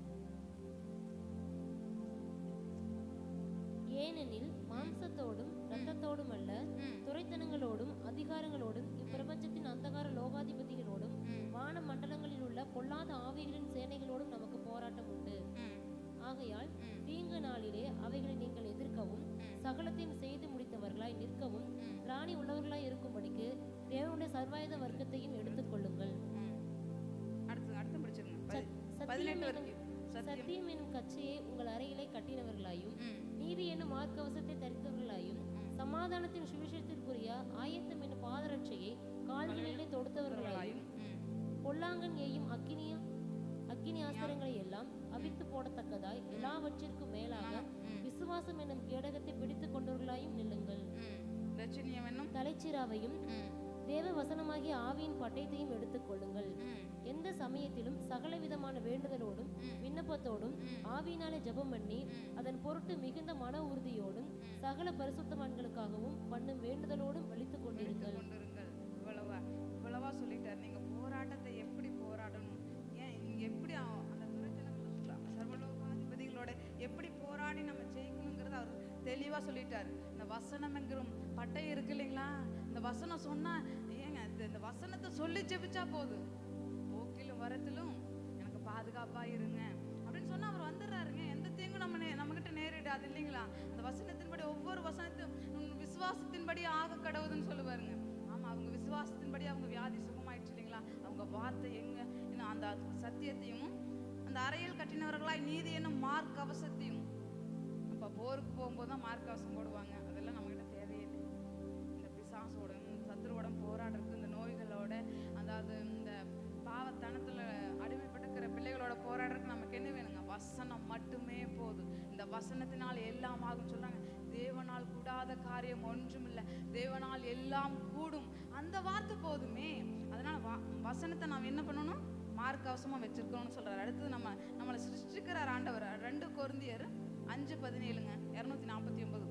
ஏனெனில் மாம்சத்தோடும் இரத்தத்தோடும் அல்ல ம். துரைத்தனங்களோடும் அதிகாரங்களோடும் இப்பிரபஞ்சத்தின் அந்தகார லோகாதிபதிகளோடும் வான மண்டலங்களில் உள்ள பொல்லாத ஆவிகளின் சேனைகளோடும் நமக்கு போராட்டம் உண்டு ம், ஆகையால் தீங்கு நாளிலே அவைகளை நீங்கள் எதிர்க்கவும் சகலத்தையும் செய்து முடித்தவர்களாய் நிற்கவும் திராணி உள்ளவர்களாய் இருக்கும்படிக்கு தேவனுடைய சர்வாயுத வர்க்கத்தையும் எடுத்துக்கொள்ளுங்கள் ம். அடுத்து அடுத்து படிச்சிருங்க பதி- சத்தியம் பதினெட்டு எனும் வரைக்கும் சத்தியம் சத்தியம் எனும் கச்சையை உங்கள் அறையிலே கட்டினவர்களாயும் ம், நீதி என்னும் மார்க்கவசத்தை தரித்தவர்களாயும் சமாதானத்தின் சுவிசேஷத்திற்குரிய ஆயத்தம் என்னும் பாதரட்சையை கால்களிலே தொடுத்தவர்களாயும் ம், பொல்லாங்கன் ஏயும் அக்கினிய அக்கினி ஆஸ்திரங்களை எல்லாம் அவித்து போடத்தக்கதாய் எல்லாவற்றிற்கும் மேலாக விசுவாசம் என்னும் கேடகத்தை பிடித்துக் கொண்டவர்களாயும் நில்லுங்கள் ம். ரட்சணியம் என்னும் தலைச்சிராவையும் ம், தேவ வசனமாகிய ஆவியின் பட்டயத்தையும் எடுத்துக்கொள்ளுங்கள் ம், எந்த சமயத்திலும் சகல விதமான வேண்டுதலோடும் விண்ணப்பத்தோடும் ஆவியினாலே ஜெபம் பண்ணி அதன் பொருட்டு மிகுந்த மன உறுதியோடும் சகல பரிசுத்தவான்களுக்காகவும் பண்ணும் வேண்டுதலோடும் வலித்துக் கொண்டிருங்கள் கொண்டிருங்கள் இவ்வளவா இவ்வளவா சொல்லிட்டார் நீங்க போராட்டத்தை எப்படி போராடணும் ஏன் இங்க எப்படி அவ- அந்த துரைத்தனங்கள சர்வலோகாதிபதிகளோட எப்படி போராடி நம்ம ஜெயிக்கணுங்கிறத அவர் தெளிவா சொல்லிட்டார் இந்த வசனம் என்கிறோம் பட்டை இருக்கு இல்லைங்களா இந்த வசனம் சொன்னா ஏங்க இந்த- இந்த வசனத்தை சொல்லி ஜெபிச்சா போதும் போக்கிலும் வரத்திலும் எனக்கு பாதுகாப்பா இருங்க அப்படின்னு சொன்னா அவர் வந்துடுறாருங்க எந்த தீங்கும் நம்ம நே- நம்மகிட்ட நேரிடாது இல்லைங்களா அந்த வசனத்தின்படி ஒவ்வொரு வசனத்தையும் உன் விசுவாசத்தின்படி ஆக கடவுதுன்னு சொல்லுவாருங்க ஆமா அவங்க விசுவாசத்தின்படி அவங்க வியாதி சுகமாயிடுச்சு இல்லைங்களா அவங்க வார்த்தை எங்க இன்னும் அந்த சத்தியத்தையும் அந்த அறையில் கட்டினவர்களாய் நீதி என்னும் மார்க் கவசத்தையும் அப்ப போருக்கு போகும்போது தான் மார்க் கவசம் போடுவாங்க அதெல்லாம் நம்மகிட்ட தேவையில்லை இந்த பிசாசோட இந்த சத்துருவோட போராடுறதுக்கு இந்த நோய்களோட அதாவது இந்த பாவத்தனத்துல அடிமைப்பட்டுக்கிற பிள்ளைகளோட போராடுறதுக்கு நமக்கு என்ன வேணுங்க வசனம் மட்டுமே போதும் இந்த வசனத்தினால் எல்லாம் ஆகும் சொல்றாங்க தேவனால் கூடாத காரியம் ஒன்றும் இல்லை தேவனால் எல்லாம் கூடும் அந்த வார்த்தை போதுமே அதனால வா- வசனத்தை நாம் என்ன பண்ணணும் மார்க் அவசமா வச்சிருக்கோம்னு சொல்றாரு அடுத்தது நம்ம நம்மளை சிருஷ்டிக்கிறார் ஆண்டவர் ரெண்டு கொருந்தியர் அஞ்சு பதினேழுங்க இரநூத்தி நாற்பத்தி ஒன்பது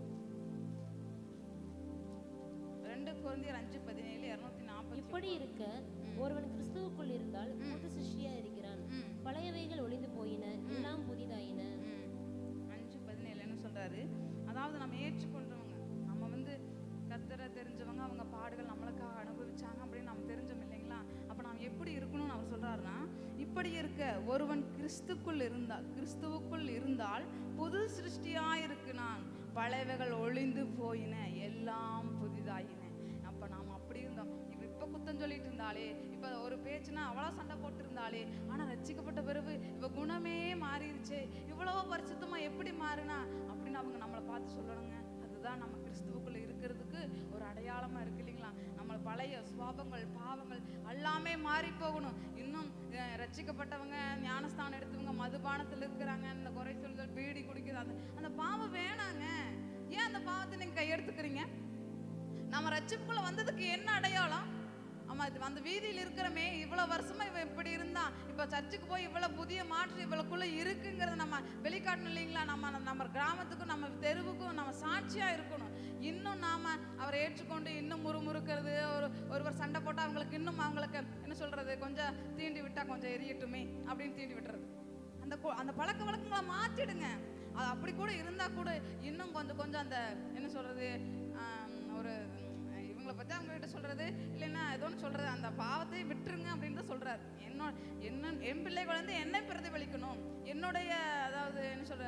ரெண்டு கொருந்தியர் அஞ்சு பதினேழு இரநூத்தி நாற்பத்தி இப்படி இருக்க ஒருவன் கிறிஸ்துவுக்குள் இருந்தால் புது சிருஷ்டியா இருக்கிறான் ம். பழையவைகள் ஒளிந்து போயின எல்லாம் புதிதாயின ம். அஞ்சு பதினேழு என்ன சொல்றாரு அதாவது அதாவது நம்ம ஏற்றுக்கொண்டவங்க நம்ம வந்து கத்தரை தெரிஞ்சவங்க அவங்க பாடுகள் நம்மளுக்காக அனுபவிச்சாங்க அப்படின்னு நம்ம தெரிஞ்சோம் இல்லைங்களா அப்போ நாம் எப்படி இருக்கணும்னு அவர் சொல்றாருன்னா இப்படி இருக்க ஒருவன் கிறிஸ்துக்குள் இருந்தால் கிறிஸ்துவுக்குள் இருந்தால் புது சிருஷ்டியாயிருக்கு நான் பழையவைகள் ஒளிந்து போயின எல்லாம் புதிதாயின அப்போ நாம் அப்படி இருந்தோம் இவ இப்போ குத்தம் சொல்லிட்டு இருந்தாலே இப்போ ஒரு பேச்சுனா அவ்வளோ சண்டை போட்டு இருந்தாலே ஆனால் ரட்சிக்கப்பட்ட பிறகு இவ குணமே மாறிடுச்சே இவ்வளவோ பரிசுத்தமாக எப்படி மாறுனா அப்படின்னு அவங்க நம்மளை பார்த்து சொல்லணுங்க அதுதான் நம்ம கிறிஸ்துவுக்குள்ள இருக்கிறதுக்கு ஒரு அடையாளமா இருக்கு இல்லைங்களா நம்ம பழைய சுவாபங்கள் பாவங்கள் எல்லாமே மாறி போகணும் இன்னும் அஹ், ரட்சிக்கப்பட்டவங்க ஞானஸ்தானம் எடுத்தவங்க மதுபானத்தில் இருக்கிறாங்க இந்த குறை சொல்கள் பீடி குடிக்கிறது அந்த அந்த பாவம் வேணாங்க ஏன் அந்த பாவத்தை நீங்க கையெடுத்துக்கிறீங்க நம்ம ரட்சிப்புக்குள்ள வந்ததுக்கு என்ன அடையாளம் ஆமா இது அந்த வீதியில் இருக்கிறமே இவ்வளவு வருஷமா இவ இப்படி இருந்தா இப்ப சர்ச்சுக்கு போய் இவ்வளவு புதிய மாற்று இவ்வளவுக்குள்ள இருக்குங்கிறத நம்ம வெளிக்காட்டணும் இல்லைங்களா நம்ம நம்ம கிராமத்துக்கும் நம்ம தெருவுக்கும் நம்ம சாட்சியா இருக்கணும் இன்னும் நாம அவரை ஏற்றுக்கொண்டு இன்னும் முறுமுறுக்கிறது ஒரு ஒருவர் சண்டை போட்டா அவங்களுக்கு இன்னும் அவங்களுக்கு என்ன சொல்றது கொஞ்சம் தீண்டி விட்டா கொஞ்சம் எரியட்டுமே அப்படின்னு தீண்டி விட்டுறது அந்த கொ- அந்த பழக்க வழக்கங்களை மாத்திடுங்க அது அப்படி கூட இருந்தா கூட இன்னும் கொஞ்சம் கொஞ்சம் அந்த என்ன சொல்றது ஆம், ஒரு உம், இவங்களை பத்தி அவங்க கிட்ட சொல்றது இல்லைன்னா ஏதோ ஒன்று சொல்றது அந்த பாவத்தை விட்டுருங்க அப்படின்னு தான் சொல்றாரு என்னோட என்ன என் பிள்ளைகள் வந்து என்னை பிரதிபலிக்கணும் என்னுடைய அதாவது என்ன சொல்ற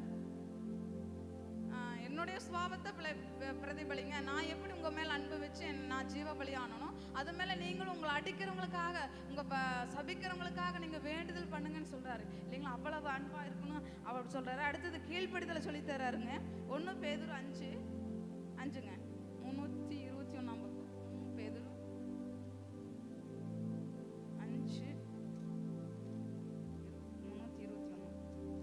ஆஹ், என்னுடைய சுவாபத்தை பிள்ளை- ப- பிரதிபலிங்க நான் எப்படி உங்க மேல அன்பு வச்சு என் நான் ஜீவ பலி ஆனனும் அது மேல நீங்களும் உங்களை அடிக்கிறவங்களுக்காக உங்க ப- சபிக்கிறவங்களுக்காக நீங்க வேண்டுதல் பண்ணுங்கன்னு சொல்றாரு இல்லைங்களா அவ்வளவு அன்பா இருக்கணும் அவர் சொல்றாரு அடுத்தது கீழ்ப்படிதலை சொல்லி தர்றாருங்க ஒண்ணு பேதுரு அஞ்சு அஞ்சுங்க முன்னூத்தி இருபத்தி ஒண்ணாம் பக்கம் ஒண்ணு பேதுரு அஞ்சு முன்னூத்தி இருபத்தி ஒண்ணு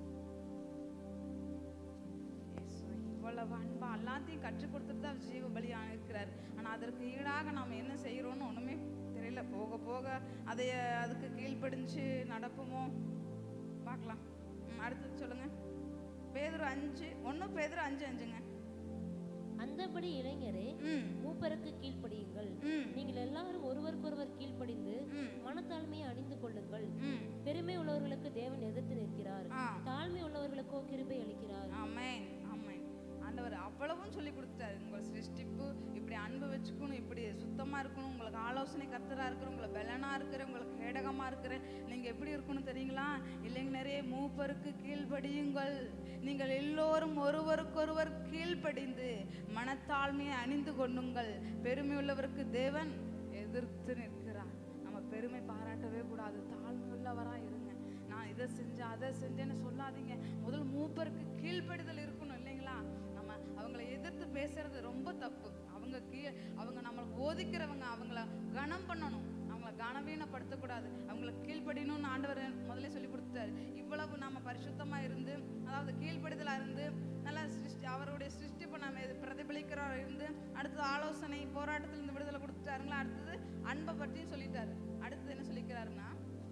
இயேசு இவ்வளவு அன்பா எல்லாத்தையும் கற்றுக் கொடுத்துட்டு தான் ஜீவ பலியாக இருக்கிறார் ஆனா அதற்கு ஈடாக நாம் என்ன செய்யறோம்னு ஒண்ணுமே தெரியல போக போக அதை அதுக்கு கீழ்ப்படிஞ்சு நடப்போமோ பார்க்கலாம் ம், அடுத்தது சொல்லுங்க பேதுரு அஞ்சு ஒண்ணு பேதுரு அஞ்சு அஞ்சுங்க அந்தபடி இளைஞரே ம் மூப்பருக்கு கீழ்ப்படியுங்கள் ம் நீங்கள் எல்லாரும் ஒருவருக்கொருவர் கீழ்ப்படிந்து ம் மனத்தாழ்மையை அணிந்து கொள்ளுங்கள் ம் பெருமை உள்ளவர்களுக்கு தேவன் எதிர்த்து நிற்கிறார் ஆ தாழ்மை உள்ளவர்களுக்கோ கிருபை அளிக்கிறார் ஆமென் ஆமென் ஆண்டவர் அவ்வளவும் சொல்லி கொடுத்தாரு உங்கள் சிருஷ்டிப்பு இப்படி அன்பு வச்சுக்கணும் இப்படி சுத்தமா இருக்கணும் உங்களுக்கு ஆலோசனை கர்த்தரா இருக்கிற உங்களை பலனா இருக்கிற உங்களுக்கு கேடகமா இருக்கிற நீங்க எப்படி இருக்கணும் தெரியுங்களா இல்லைங்க நிறைய மூப்பருக்கு கீழ்ப்படியுங்கள் நீங்கள் எல்லோரும் ஒருவருக்கொருவர் கீழ்ப்படிந்து மனத்தாழ்மையை அணிந்து கொள்ளுங்கள் பெருமை உள்ளவருக்கு தேவன் எதிர்த்து நிற்கிறார் நம்ம பெருமை பாராட்டவே கூடாது தாழ்மை உள்ளவரா இருங்க நான் இதை செஞ்சேன் அதை செஞ்சேன்னு சொல்லாதீங்க முதல் மூப்பருக்கு கீழ்ப்படிதல் இருக்கணும் இல்லைங்களா நம்ம அவங்கள எதிர்த்து பேசுறது ரொம்ப தப்பு அவங்க கீழ் அவங்க நம்மளை போதிக்கிறவங்க அவங்கள கனம் பண்ணணும் அவங்கள கனவீனப்படுத்தக்கூடாது அவங்கள கீழ்ப்படியணும்னு ஆண்டவர் முதல்ல சொல்லி கொடுத்தாரு இவ்வளவு நாம பரிசுத்தமா இருந்து அதாவது கீழ்ப்படிதலா இருந்து நல்லா சிருஷ்டி அவருடைய சிருஷ்டிப்பை நம்ம இது பிரதிபலிக்கிறோம் இருந்து அடுத்தது ஆலோசனை போராட்டத்துல இருந்து விடுதலை கொடுத்துட்டாருங்களா அடுத்தது அன்பை பற்றியும் சொல்லிட்டாரு அடுத்தது என்ன சொல்லிக்கிறாருன்னா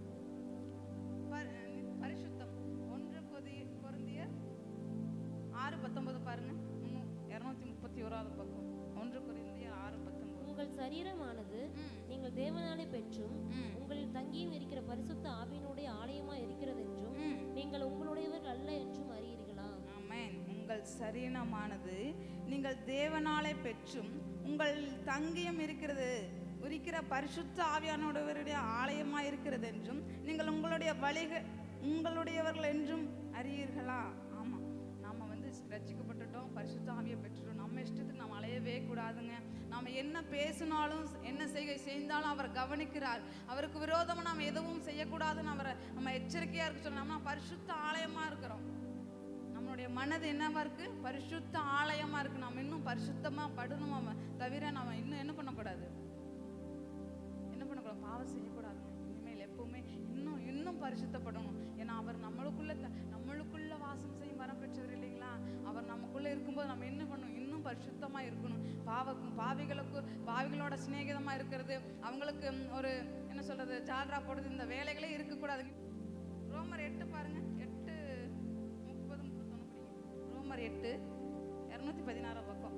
பரி- பரிசுத்தம் ஒன்று கொதி பொருந்திய ஆறு பத்தொன்பது பாருங்க முன்னூ- இருநூத்தி முப்பத்தி ஓராவது பக்கம் ஒன்று கொரிந்திய ஆறு பத்தொன்பது உங்கள் சரீரமானது ம், நீங்கள் தேவனாலே பெற்றும் ம், உங்களில் தங்கியும் இருக்கிற பரிசுத்த ஆவியினுடைய ஆலயமா இருக்கிறது என்றும் ம். நீங்கள் உங்களுடையவர் அல்ல என்றும் அறியீர்களா ஆமென் உங்கள் சரீரமானது நீங்கள் தேவனாலே பெற்றும் உங்கள் தங்கியம் இருக்கிறது இருக்கிற பரிசுத்த ஆவியானவருடைய ஆலயமா இருக்கிறது என்றும் நீங்கள் உங்களுடைய வழிக உங்களுடையவர்கள் என்றும் அறியீர்களா ஆமா நாம வந்து ரட்சிக்கப்பட்டுட்டோம் பரிசுத்த ஆவியை பெற்றுட்டோம் நம்ம இஷ்டத்துக்கு நம்ம அலையவே கூடாதுங்க நாம என்ன பேசினாலும் என்ன செய்கை செய்தாலும் அவர் கவனிக்கிறார் அவருக்கு விரோதமா நாம் எதுவும் செய்யக்கூடாதுன்னு அவரை நம்ம எச்சரிக்கையா இருக்க சொல்லணும் நம்ம பரிசுத்த ஆலயமா இருக்கிறோம் நம்மளுடைய மனது என்னவா இருக்கு பரிசுத்த ஆலயமா இருக்கு நம்ம இன்னும் பரிசுத்தமா படணும் அவன் தவிர நம்ம இன்னும் என்ன பண்ணக்கூடாது என்ன பண்ணக்கூடாது பாவம் செய்யக்கூடாதுங்க இனிமேல் எப்பவுமே இன்னும் இன்னும் பரிசுத்தப்படணும் ஏன்னா அவர் நம்மளுக்குள்ள த- நம்மளுக்குள்ள வாசம் செய்யும் வரம் பெற்றவர் இல்லைங்களா அவர் நமக்குள்ள இருக்கும்போது நம்ம என்ன பண்ணணும் இன்னும் பரிசுத்தமா இருக்கணும் பாவக்கும் பாவிகளுக்கு பாவிகளோட சிநேகிதமா இருக்கிறது அவங்களுக்கு ம், ஒரு என்ன சொல்றது ஜால்ரா போடுறது இந்த வேலைகளே இருக்கக்கூடாது ரோமர் எட்டு பாருங்க எட்டு முப்பது முப்பத்தொன்னு படிங்க ரோமர் எட்டு இரநூத்தி பதினாறு பக்கம்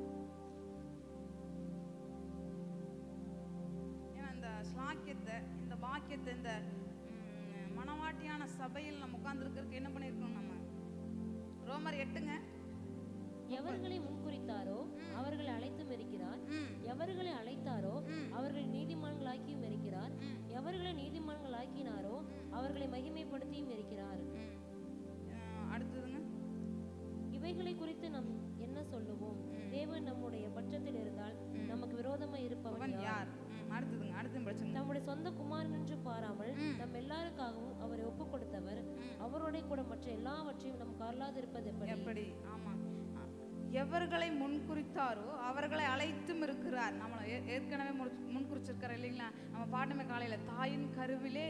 ஏன்னா இந்த ஸ்லாக்கியத்தை இந்த வாக்கியத்தை இந்த ம், மணவாட்டியான சபையில் நம்ம உட்கார்ந்துருக்கிறதுக்கு என்ன பண்ணியிருக்கணும் நம்ம ரோமர் எட்டுங்க எவர்களை முன்குறித்தாரோ அவர்களை அழைத்தும் இருக்கிறார் ம் எவர்களை அழைத்தாரோ ம். அவர்களை நீதிமான்களாக்கியும் இருக்கிறார் ம். எவர்களை நீதிமான்களாக்கினாரோ அவர்களை மகிமைப்படுத்தியும் இருக்கிறார் ம் அஹ் அடுத்ததுங்க இவைகளை குறித்து நாம் என்ன சொல்லுவோம் தேவன் நம்முடைய பட்சத்தில் இருந்தால் நமக்கு விரோதமாய் இருப்பவன் அவன் யார் யார் ம் அடுத்ததுங்க அடுத்த பிரச்சனை தம்முடைய சொந்த குமாரன் என்று பாராமல் ம். நம் எல்லாருக்காகவும் அவரை ஒப்புக் கொடுத்தவர் அவரோட கூட மற்ற எல்லாவற்றையும் நம் கருளாதிருப்பது எப்படி எப்படி ஆமா ஆ. எவர்களை முன்குறித்தாரோ அவர்களை அழைத்தும் இருக்கிறார் நம்மளை ஏ- ஏற்கனவே முன்- முன்குறிச்சிருக்காரு இல்லைங்களா நம்ம பாட்டுமே காலையில தாயின் கருவிலே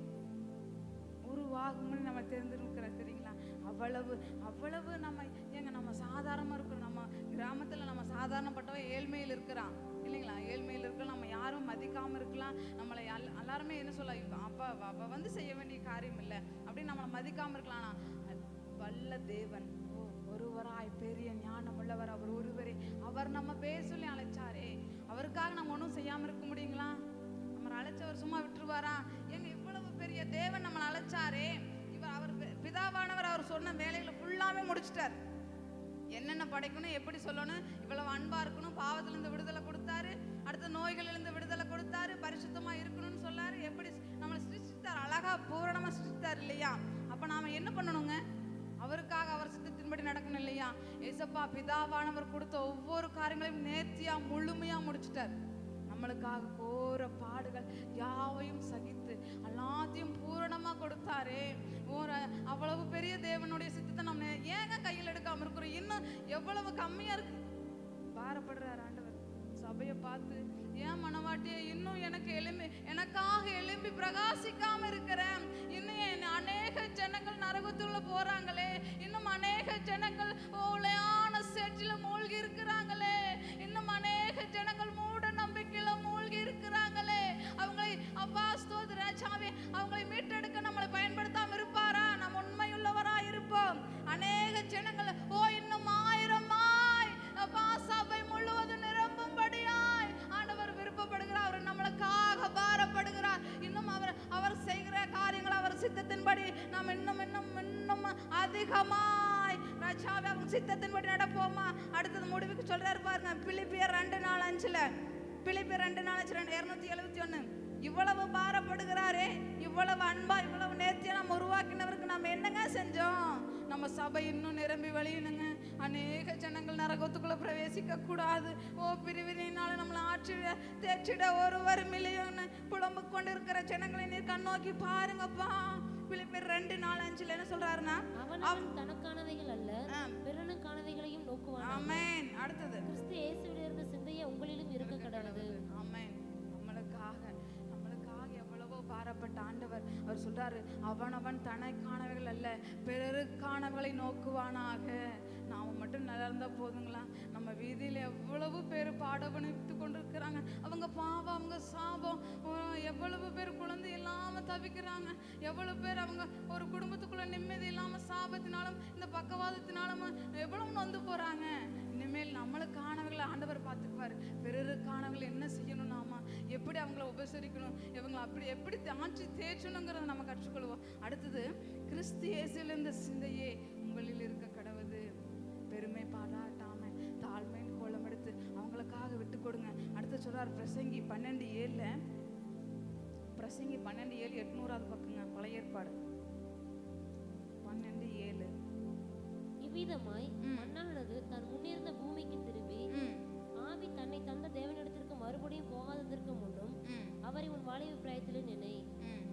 உருவாகும்னு நம்ம தெரிஞ்சிருக்கிறோம் தெரியுங்களா அவ்வளவு அவ்வளவு நம்ம ஏங்க நம்ம சாதாரணமா இருக்கிறோம் நம்ம கிராமத்துல நம்ம சாதாரணப்பட்டவன் ஏழ்மையில் இருக்கிறான் இல்லைங்களா ஏழ்மையில் இருக்க நம்ம யாரும் மதிக்காம இருக்கலாம் நம்மளை எல்- எல்லாருமே என்ன சொல்ல இவ- அப்பா அவ வந்து செய்ய வேண்டிய காரியம் இல்லை அப்படின்னு நம்மளை மதிக்காம இருக்கலாம் ஆனா, அது வல்ல தேவன் ஓ ஒருவராய் பெரிய ஞானம் உள்ளவர் அவர் ஒருவரே அவர் நம்ம பேர் சொல்லி அழைச்சாரே அவருக்காக நம்ம ஒன்றும் செய்யாம இருக்க முடியுங்களா நம்மளை அழைச்சவர் சும்மா விட்டுருவாரா எங்க இவ்வளவு பெரிய தேவன் நம்மளை அழைச்சாரே இவர் அவர் பி- பிதாவானவர் அவர் சொன்ன வேலைகளை ஃபுல்லாமே முடிச்சிட்டார் என்னென்ன படைக்கணும் எப்படி சொல்லணும் இவ்வளவு அன்பா இருக்கணும் பாவத்துல இருந்து விடுதலை கொடுத்தாரு அடுத்த நோய்களிலிருந்து இருந்து விடுதலை கொடுத்தாரு பரிசுத்தமா இருக்கணும்னு சொல்லாரு எப்படி நம்மளை சிருஷ்டித்தார் அழகா பூரணமா சிருஷ்டித்தார் இல்லையா அப்ப நாம என்ன பண்ணணுங்க அவருக்காக அவர் சித்தத்தின்படி நடக்கணும் இல்லையா ஏசப்பா பிதாவானவர் கொடுத்த ஒவ்வொரு காரியங்களையும் நேர்த்தியா முழுமையா முடிச்சிட்டார் நம்மளுக்காக கோர பாடுகள் யாவையும் சகித்து எல்லாத்தையும் பூரணமா கொடுத்தாரே ஒரு அவ்வளவு பெரிய தேவனுடைய சித்தத்தை நம்ம ஏங்க கையில் எடுக்காம இருக்கிறோம் இன்னும் எவ்வளவு கம்மியா இருக்கு பாரப்படுறார் ஆண்டவர் சபையை பார்த்து ஏன் மனவாட்டியே இன்னும் எனக்கு எலும்பி எனக்காக எழும்பி பிரகாசிக்காம இருக்கிறேன் இன்னும் என் அநேக ஜனங்கள் நரகத்துக்குள்ள போறாங்களே இன்னும் அநேக ஜனங்கள் ஓலையான சேற்றில மூழ்கி இருக்கிறாங்களே இன்னும் அநேக ஜனங்கள் மூட நம்பிக்கையில மூழ்கி இருக்கிறாங்களே அவங்களை அப்பா ஸ்தோத்திர ராஜாவே அவங்களை மீட்டெடுக்க நம்மளை பயன்படுத்தாம இருப்பாரா நம்ம உண்மையுள்ளவரா இருப்போம் அநேக ஜனங்கள் ஓ இன்னும் ஆயிரமாய் அப்பா சபை முழுவதும் நிரம்பும்படியாய் ஆண்டவர் விருப்பப்படுகிறார் அவர் நம்மளுக்காக பாரப்படுகிறார் இன்னும் அவர் அவர் செய்கிற காரியங்கள் அவர் சித்தத்தின்படி நாம் இன்னும் இன்னும் இன்னும் அதிகமாய் ராஜாவே அவங்க சித்தத்தின்படி நடப்போமா அடுத்தது முடிவுக்கு சொல்றாரு பாருங்க பிலிப்பியர் ரெண்டு நாள் அஞ்சுல பிலிப்பியர் ரெண்டு நாள் அஞ்சு ரெண்டு இருநூத்தி எழுபத்தி ஒண்ணு இவ்வளவு பாரப்படுகிறாரே இவ்வளவு அன்பா இவ்வளவு நேர்த்தியா நம்ம உருவாக்கினவருக்கு நம்ம என்னங்க செஞ்சோம் நம்ம சபை இன்னும் நிரம்பி வழியணுங்க அநேக ஜனங்கள் நரகத்துக்குள்ள பிரவேசிக்க கூடாது ஓ பிரிவினையினால நம்மளை ஆற்றிட தேற்றிட ஒருவர் மில்லியன் புலம்பு கொண்டு இருக்கிற ஜனங்களை நீர் கண்ணோக்கி பாருங்கப்பா பிலிப்பியர் ரெண்டு நாலு அஞ்சுல என்ன சொல்றாருன்னா அவன் அவன் தனக்கானவைகள் அல்ல ஆ. பிறனுக்கானவைகளையும் நோக்குவான் ஆமென் அடுத்தது கிறிஸ்து இயேசுவில் இருந்த சிந்தையே உங்களிலும் இருக்க கடவுது ஆமென் நம்மளுக்காக நம்மளுக்காக எவ்வளவோ பாரப்பட்ட ஆண்டவர் அவர் சொல்றாரு அவனவன் தனக்கானவைகள் அல்ல பிறருக்கானவர்களை நோக்குவானாக நாம மட்டும் நல்லா இருந்தா போதுங்களா நம்ம வீதியில எவ்வளவு பேர் பாடவனித்து கொண்டிருக்கிறாங்க அவங்க பாவம் அவங்க சாபம் ஓ, எவ்வளவு பேர் குழந்தை இல்லாம தவிக்கிறாங்க எவ்வளவு பேர் அவங்க ஒரு குடும்பத்துக்குள்ள நிம்மதி இல்லாம சாபத்தினாலும் இந்த பக்கவாதத்தினாலும் எவ்வளவு நொந்து போறாங்க இனிமேல் நம்மளுக்கானவர்களை ஆண்டவர் பார்த்துக்குவார் பிறருக்கானவர்கள் என்ன செய்யணும் நாம எப்படி அவங்கள உபசரிக்கணும் இவங்களை அப்படி எப்படி தாழ்ச்சி தேய்ச்சணுங்கிறத நம்ம கற்றுக்கொள்வோம் அடுத்தது கிறிஸ்து இயேசுல இந்த சிந்தையே உங்களில் இருக்க கடவுது பெருமை பாராட்டாம தாழ்மையின் கோலம் எடுத்து அவங்களுக்காக விட்டு கொடுங்க அடுத்து சொல்றார் பிரசங்கி பன்னெண்டு ஏழுல பிரசங்கி பன்னெண்டு ஏழு எட்நூறாவது பக்கங்க பழைய ஏற்பாடு பன்னெண்டு ஏழு இவ்விதமாய் மண்ணானது தன் முன்னிருந்த பூமிக்கு திரும்பி ம் ஆவி தன்னை தந்த தேவனிடத்திற்கு மறுபடியும் போகாததற்கு முன்னும் ம் அவரை உன் வாலிப பிராயத்திலே நினை ம்.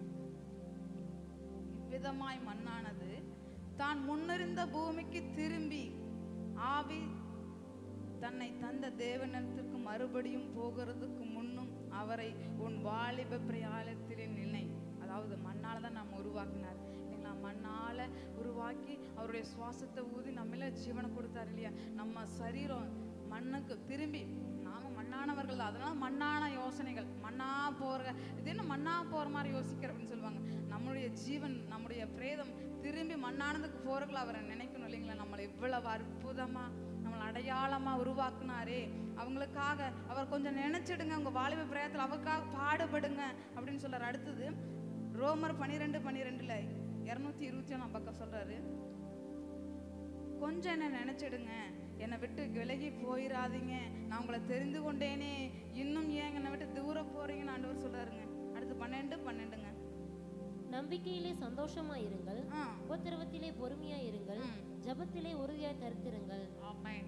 இவ்விதமாய் மண்ணானது தான் முன்னிருந்த பூமிக்கு திரும்பி ஆவி தன்னை தந்த தேவனிடத்திற்கு மறுபடியும் போகிறதுக்கு முன்னும் அவரை உன் வாலிப பிரயாலத்திலே நினை அதாவது மண்ணால தான் நம்ம உருவாக்கினார் இல்லைங்களா மண்ணால உருவாக்கி அவருடைய சுவாசத்தை ஊதி நம்மள ஜீவனை கொடுத்தார் இல்லையா நம்ம சரீரம் மண்ணுக்கு திரும்பி நாம மண்ணானவர்கள் தான் அதனால மண்ணான யோசனைகள் மண்ணா போற இது என்ன மண்ணா போற மாதிரி யோசிக்கிற அப்படின்னு சொல்லுவாங்க நம்மளுடைய ஜீவன் நம்முடைய பிரேதம் திரும்பி மண்ணானதுக்கு போறதுல அவரை நினைக்கணும் இல்லைங்களா நம்மளை இவ்வளவு அற்புதமா நம்மளை அடையாளமா உருவாக்குனாரே அவங்களுக்காக அவர் கொஞ்சம் நினைச்சிடுங்க உங்க வாலிப பிரயத்தில் அவருக்காக பாடுபடுங்க அப்படின்னு சொல்றாரு அடுத்தது ரோமர் பன்னிரெண்டு பன்னிரெண்டுல இருநூத்தி இருபத்தி ஒன்றாம் பக்கம் சொல்றாரு கொஞ்சம் என்ன நினைச்சிடுங்க என்னை விட்டு விலகி போயிடாதீங்க நான் உங்களை தெரிந்து கொண்டேனே இன்னும் ஏன் என்னை விட்டு தூரம் போறீங்கன்னு ஆண்டவர் சொல்றாருங்க அடுத்து பன்னெண்டு பன்னெண்டுங்க நம்பிக்கையிலே சந்தோஷமாயிருங்கள் ஆ உபத்திரவத்திலே பொறுமையாயிருங்கள் ம். ஜெபத்திலே உறுதியாய் தரித்திருங்கள் ஆமென்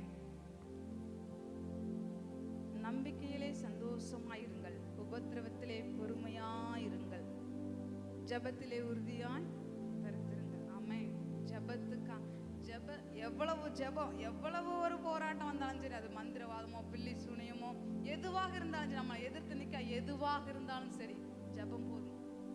நம்பிக்கையிலே சந்தோஷமாயிருங்கள் உபத்திரவத்திலே பொறுமையாயிருங்கள் ஜெபத்திலே உறுதியாய் தரித்திருங்கள் ஆமென் ஜெபத்துக்கா ஜெப எவ்வளவு ஜெபம் எவ்வளவு ஒரு போராட்டம் வந்தாலும் சரி அது மந்திரவாதமோ பில்லி சூனியமோ எதுவாக இருந்தாலும் சரி நம்ம எதிர்த்து நிக்க எதுவாக இருந்தாலும் சரி ஜெபம் போதும்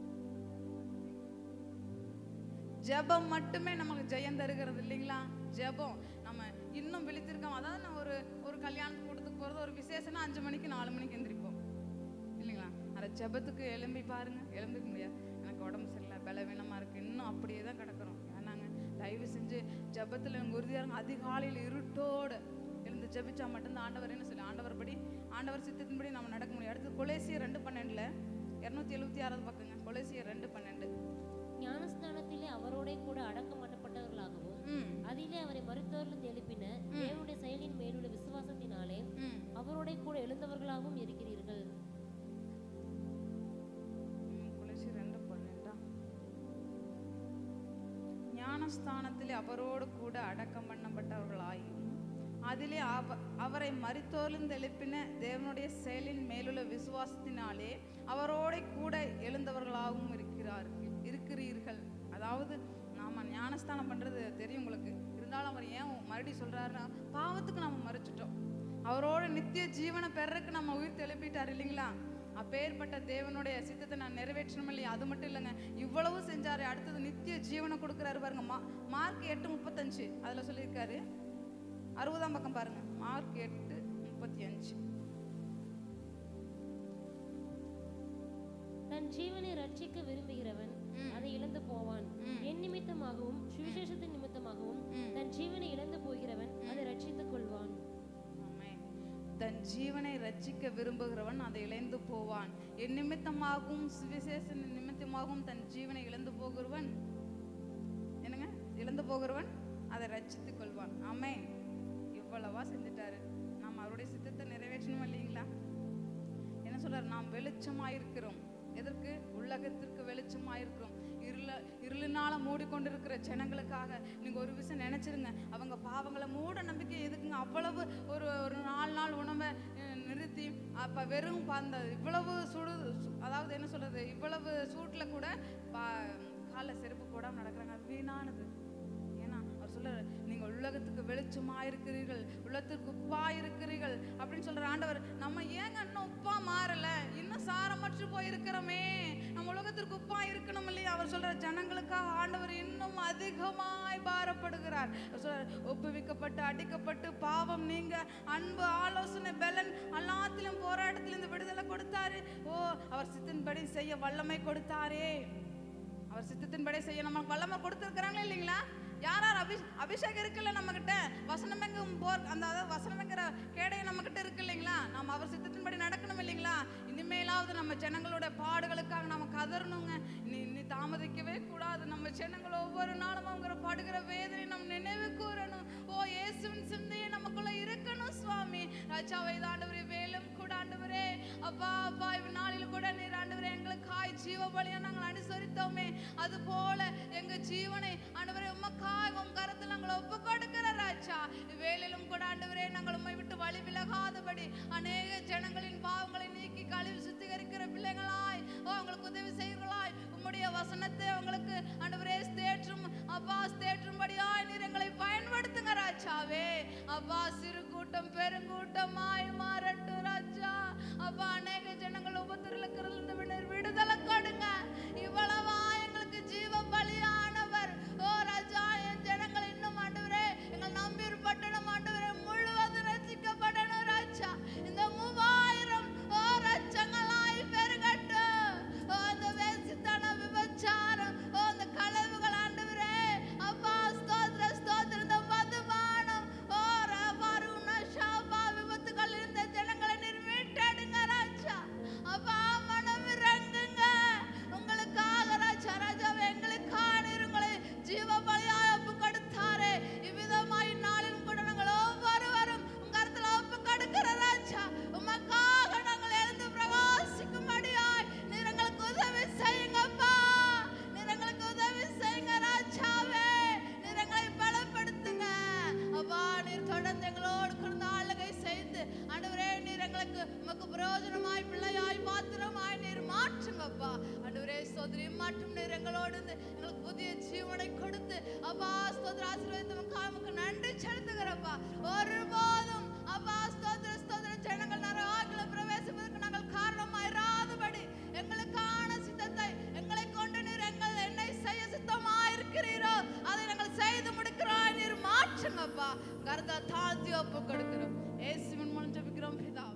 ஜெபம் மட்டுமே நமக்கு ஜெயம் தருகிறது இல்லைங்களா ஜெபம் நம்ம இன்னும் விழித்திருக்கோம் அதாவது நான் ஒரு ஒரு கல்யாணத்துக்கு கூட்டத்துக்கு போகிறது ஒரு விசேஷம்னா அஞ்சு மணிக்கு நாலு மணிக்கு எந்திரிப்போம் இல்லைங்களா அந்த ஜெபத்துக்கு எழும்பி பாருங்க எழும்பிக்க முடியாது எனக்கு உடம்பு சரியில்லை பலவீனமாக இருக்குது இன்னும் அப்படியே தான் கிடக்குறோம் ஏன்னாங்க தயவு செஞ்சு ஜெபத்தில் எனக்கு உறுதியாக இருங்க அதிகாலையில் இருட்டோடு எழுந்து ஜெபிச்சா மட்டும்தான் ஆண்டவர் என்ன சொல்லி ஆண்டவர் படி ஆண்டவர் சித்தத்தின்படி நம்ம நடக்க முடியும் அடுத்து கொலேசியர் ரெண்டு பன்னெண்டில் இரநூத்தி எழுபத்தி ஆறாவது பக்கங்க கொலேசியர் ரெண்டு பன்னெண்டு ஞானஸ்தானத்திலே அவரோடே கூட அடக்கம் பண்ணப்பட்டவர்களாகவும் ம் அதிலே அவரை மருத்துவர்களிருந்து எழுப்பின தேவனுடைய செயலின் மேலுள்ள விசுவாசத்தினாலே ம் அவரோடே கூட எழுந்தவர்களாகவும் இருக்கிறீர்கள் ம், கொலோசி ரெண்டு பன்னெண்டா ஞானஸ்தானத்திலே அவரோடு கூட அடக்கம் பண்ணப்பட்டவர்களாயும் அதிலே அவ அவரை மரித்தோர்லிருந்து எழுப்பின தேவனுடைய செயலின் மேலுள்ள விசுவாசத்தினாலே அவரோட கூட எழுந்தவர்களாகவும் இருக்கிறார்கள் இருக்கிறீர்கள் அதாவது நாம ஞானஸ்தானம் பண்றது தெரியும் உங்களுக்கு இருந்தாலும் அவர் ஏன் மறுபடியும் சொல்றாருன்னா பாவத்துக்கு நம்ம மறைச்சிட்டோம் அவரோட நித்திய ஜீவனை பெறக்கு நம்ம உயிர் தெளிப்பிட்டார் இல்லைங்களா அப்பேற்பட்ட தேவனுடைய சித்தத்தை நான் நிறைவேற்றணும் இல்லையா அது மட்டும் இல்லைங்க இவ்வளவு செஞ்சாரு அடுத்தது நித்திய ஜீவனை கொடுக்குறாரு பாருங்க மா மார்க் எட்டு முப்பத்தஞ்சு அதுல சொல்லியிருக்காரு அறுபதாம் பக்கம் பாருங்க மார்க் எட்டு முப்பத்தி அஞ்சு தன் ஜீவனை ரட்சிக்க விரும்புகிறவன் ம். அதை இழந்து போவான் ம். என் நிமித்தமாகவும் சுவிசேஷத்தின் நிமித்தமாகவும் ம். தன் ஜீவனை இழந்து போகிறவன் அதை ரட்சித்துக் கொள்வான் ஆமென். தன் ஜீவனை ரட்சிக்க விரும்புகிறவன் அதை இழந்து போவான் என் நிமித்தமாகவும் சுவிசேஷ நிமித்தமாகவும் தன் ஜீவனை இழந்து போகிறவன் என்னங்க இழந்து போகிறவன் அதை ரட்சித்துக் கொள்வான் ஆமென் இவ்வளவா செஞ்சுட்டாரு நாம் அவருடைய சித்தத்தை நிறைவேற்றணும் இல்லைங்களா என்ன சொல்றாரு நாம் வெளிச்சமாயிருக்கிறோம் எதற்கு உலகத்திற்கு வெளிச்சமாயிருக்கிறோம் இருள இருளினால மூடிக்கொண்டிருக்கிற ஜனங்களுக்காக நீங்க ஒரு விஷயம் நினைச்சிருங்க அவங்க பாவங்களை மூட நம்பிக்கை எதுக்குங்க அவ்வளவு ஒரு ஒரு நாலு நாள் உணவை அஹ், நிறுத்தி அப்ப வெறும் ப- அந்த இவ்வளவு சுடு சு- அதாவது என்ன சொல்றது இவ்வளவு சூட்ல கூட பா- கால்ல செருப்பு போடாம நடக்கிறாங்க அது வீணானது ஏன்னா அவர் சொல்றாரு நீங்க உலகத்துக்கு வெளிச்சமா இருக்கிறீர்கள் உள்ளத்திற்கு உப்பா இருக்கிறீர்கள் அப்படின்னு சொல்ற ஆண்டவர் நம்ம ஏங்க இன்னும் உப்பா மாறல இன்னும் சாரமற்று போயிருக்கிறோமே நம்ம உலகத்திற்கு உப்பா இருக்கணும் இல்லையா அவர் சொல்ற ஜனங்களுக்காக ஆண்டவர் இன்னும் அதிகமாய் பாரப்படுகிறார் அவர் சொல்றார் ஒப்புவிக்கப்பட்டு அடிக்கப்பட்டு பாவம் நீங்க அன்பு ஆலோசனை பலன் எல்லாத்திலும் போராட்டத்திலும் இந்த விடுதலை கொடுத்தாரு ஓ அவர் சித்தின்படி செய்ய வல்லமை கொடுத்தாரே அவர் சித்தத்தின்படி செய்ய நமக்கு வல்லமை கொடுத்துருக்குறாங்களா இல்லைங்களா யார் யார் அபி அபிஷேகம் இருக்குல்ல நம்ம கிட்ட வசனம் எங்கும் போர் அந்த அதாவது வசனம் என்கிற கேடை நம்ம கிட்ட இருக்கு இல்லைங்களா நம்ம அவர் சித்தத்தின்படி நடக்கணும் இல்லைங்களா இனிமேலாவது நம்ம ஜனங்களோட பாடுகளுக்காக நம்ம கதறணுங்க நீ நீ தாமதிக்கவே கூடாது நம்ம ஜனங்கள் ஒவ்வொரு நாளும் அவங்க படுகிற வேதனை நம்ம நினைவு கூறணும் ஓ இயேசுவின் சிந்தையை நமக்குள்ள இருக்கணும் சுவாமி ராஜாவை ஆண்டவரே வேலும் கூட ஆண்டவரே அப்பா அப்பா இவ் நாளில் கூட நீர் ஆண்டவரே எங்களுக்காய் ஜீவ பலியை நாங்கள் அனுசரித்தோமே அது போல எங்க ஜீவனை ஆண்டவரே உமக்காய் உம் கருத்தில் நாங்கள் ஒப்பு கொடுக்கிற ராஜா வேலையிலும் கூட ஆண்டவரே நாங்கள் உம்மை விட்டு வழி விலகாதபடி அநேக ஜனங்களின் பாவங்களை நீக்கி கழுவி சுத்திகரிக்கிற பிள்ளைகளாய் ஓ அவங்களுக்கு உதவி செய்கிறவர்களாய் உம்முடைய வசனத்தை அவங்களுக்கு ஆண்டவரே ஸ்தேற்றும் அப்பா ஸ்தேற்றும்படியாய் நீர் எங்களை பயன்படுத்துங்க ராஜாவே அப்பா சிறு கூட்டம் பெருங்கூட்டமாய் மாறட்டும் ராஜா அப்பா அநேக ஜனங்கள் உபத்திரலுக்கிறது விடுதலை கொடுங்க இவ்வளவா எங்களுக்கு ஜீவ பலியானவர் ஓ ராஜா என் ஜனங்கள் இன்னும் ஆண்டவரே எங்கள் நம்பீர் பட்டணம் ஆண்டவரே முழுவதும் ரசிக்கப்படணும் ராஜா இந்த மூவாயிரம் ஓ ரச்சங்களாய் பெருகட்டும் ஓ அந்த வேசித்தன விபச்சாரம் ஓ அந்த களவுகள் ஆண்டவரே அப்பா ஸ்தோத்திர ஸ்தோத்திர இந்த மதுபானம் ஓ ரபாருண ஷாபா விபத்துகள் இருந்த ஜனங்களை நீர் மீட்டெடுங்க ராஜா அப்பா மனம் இறங்குங்க அப்பா ஆண்டவரே ஸ்தோத்திரி மாற்றும் நீர் எங்களோடு இருந்து எங்களுக்கு புதிய ஜீவனை கொடுத்து அப்பா ஸ்தோத்திர ஆசீர்வாதத்துக்காக உமக்கு நன்றி செலுத்துகிறப்பா ஒருபோதும் அப்பா ஸ்தோத்திர ஸ்தோத்திர ஜனங்கள் நரகாக்கில பிரவேசிப்பதற்கு நாங்கள் காரணமாயிராதபடி எங்களுக்கான சித்தத்தை எங்களை கொண்டு நீர் எங்கள் என்னை செய்ய சித்தமாயிருக்கிறீரோ அதை நாங்கள் செய்து முடிக்கிறோம் நீர் மாற்றுங்கப்பா கருதா தாழ்த்தி ஒப்பு கொடுக்கிறோம் ஏசுவின் மூலம் ஜெபிக்கிறோம் பிதா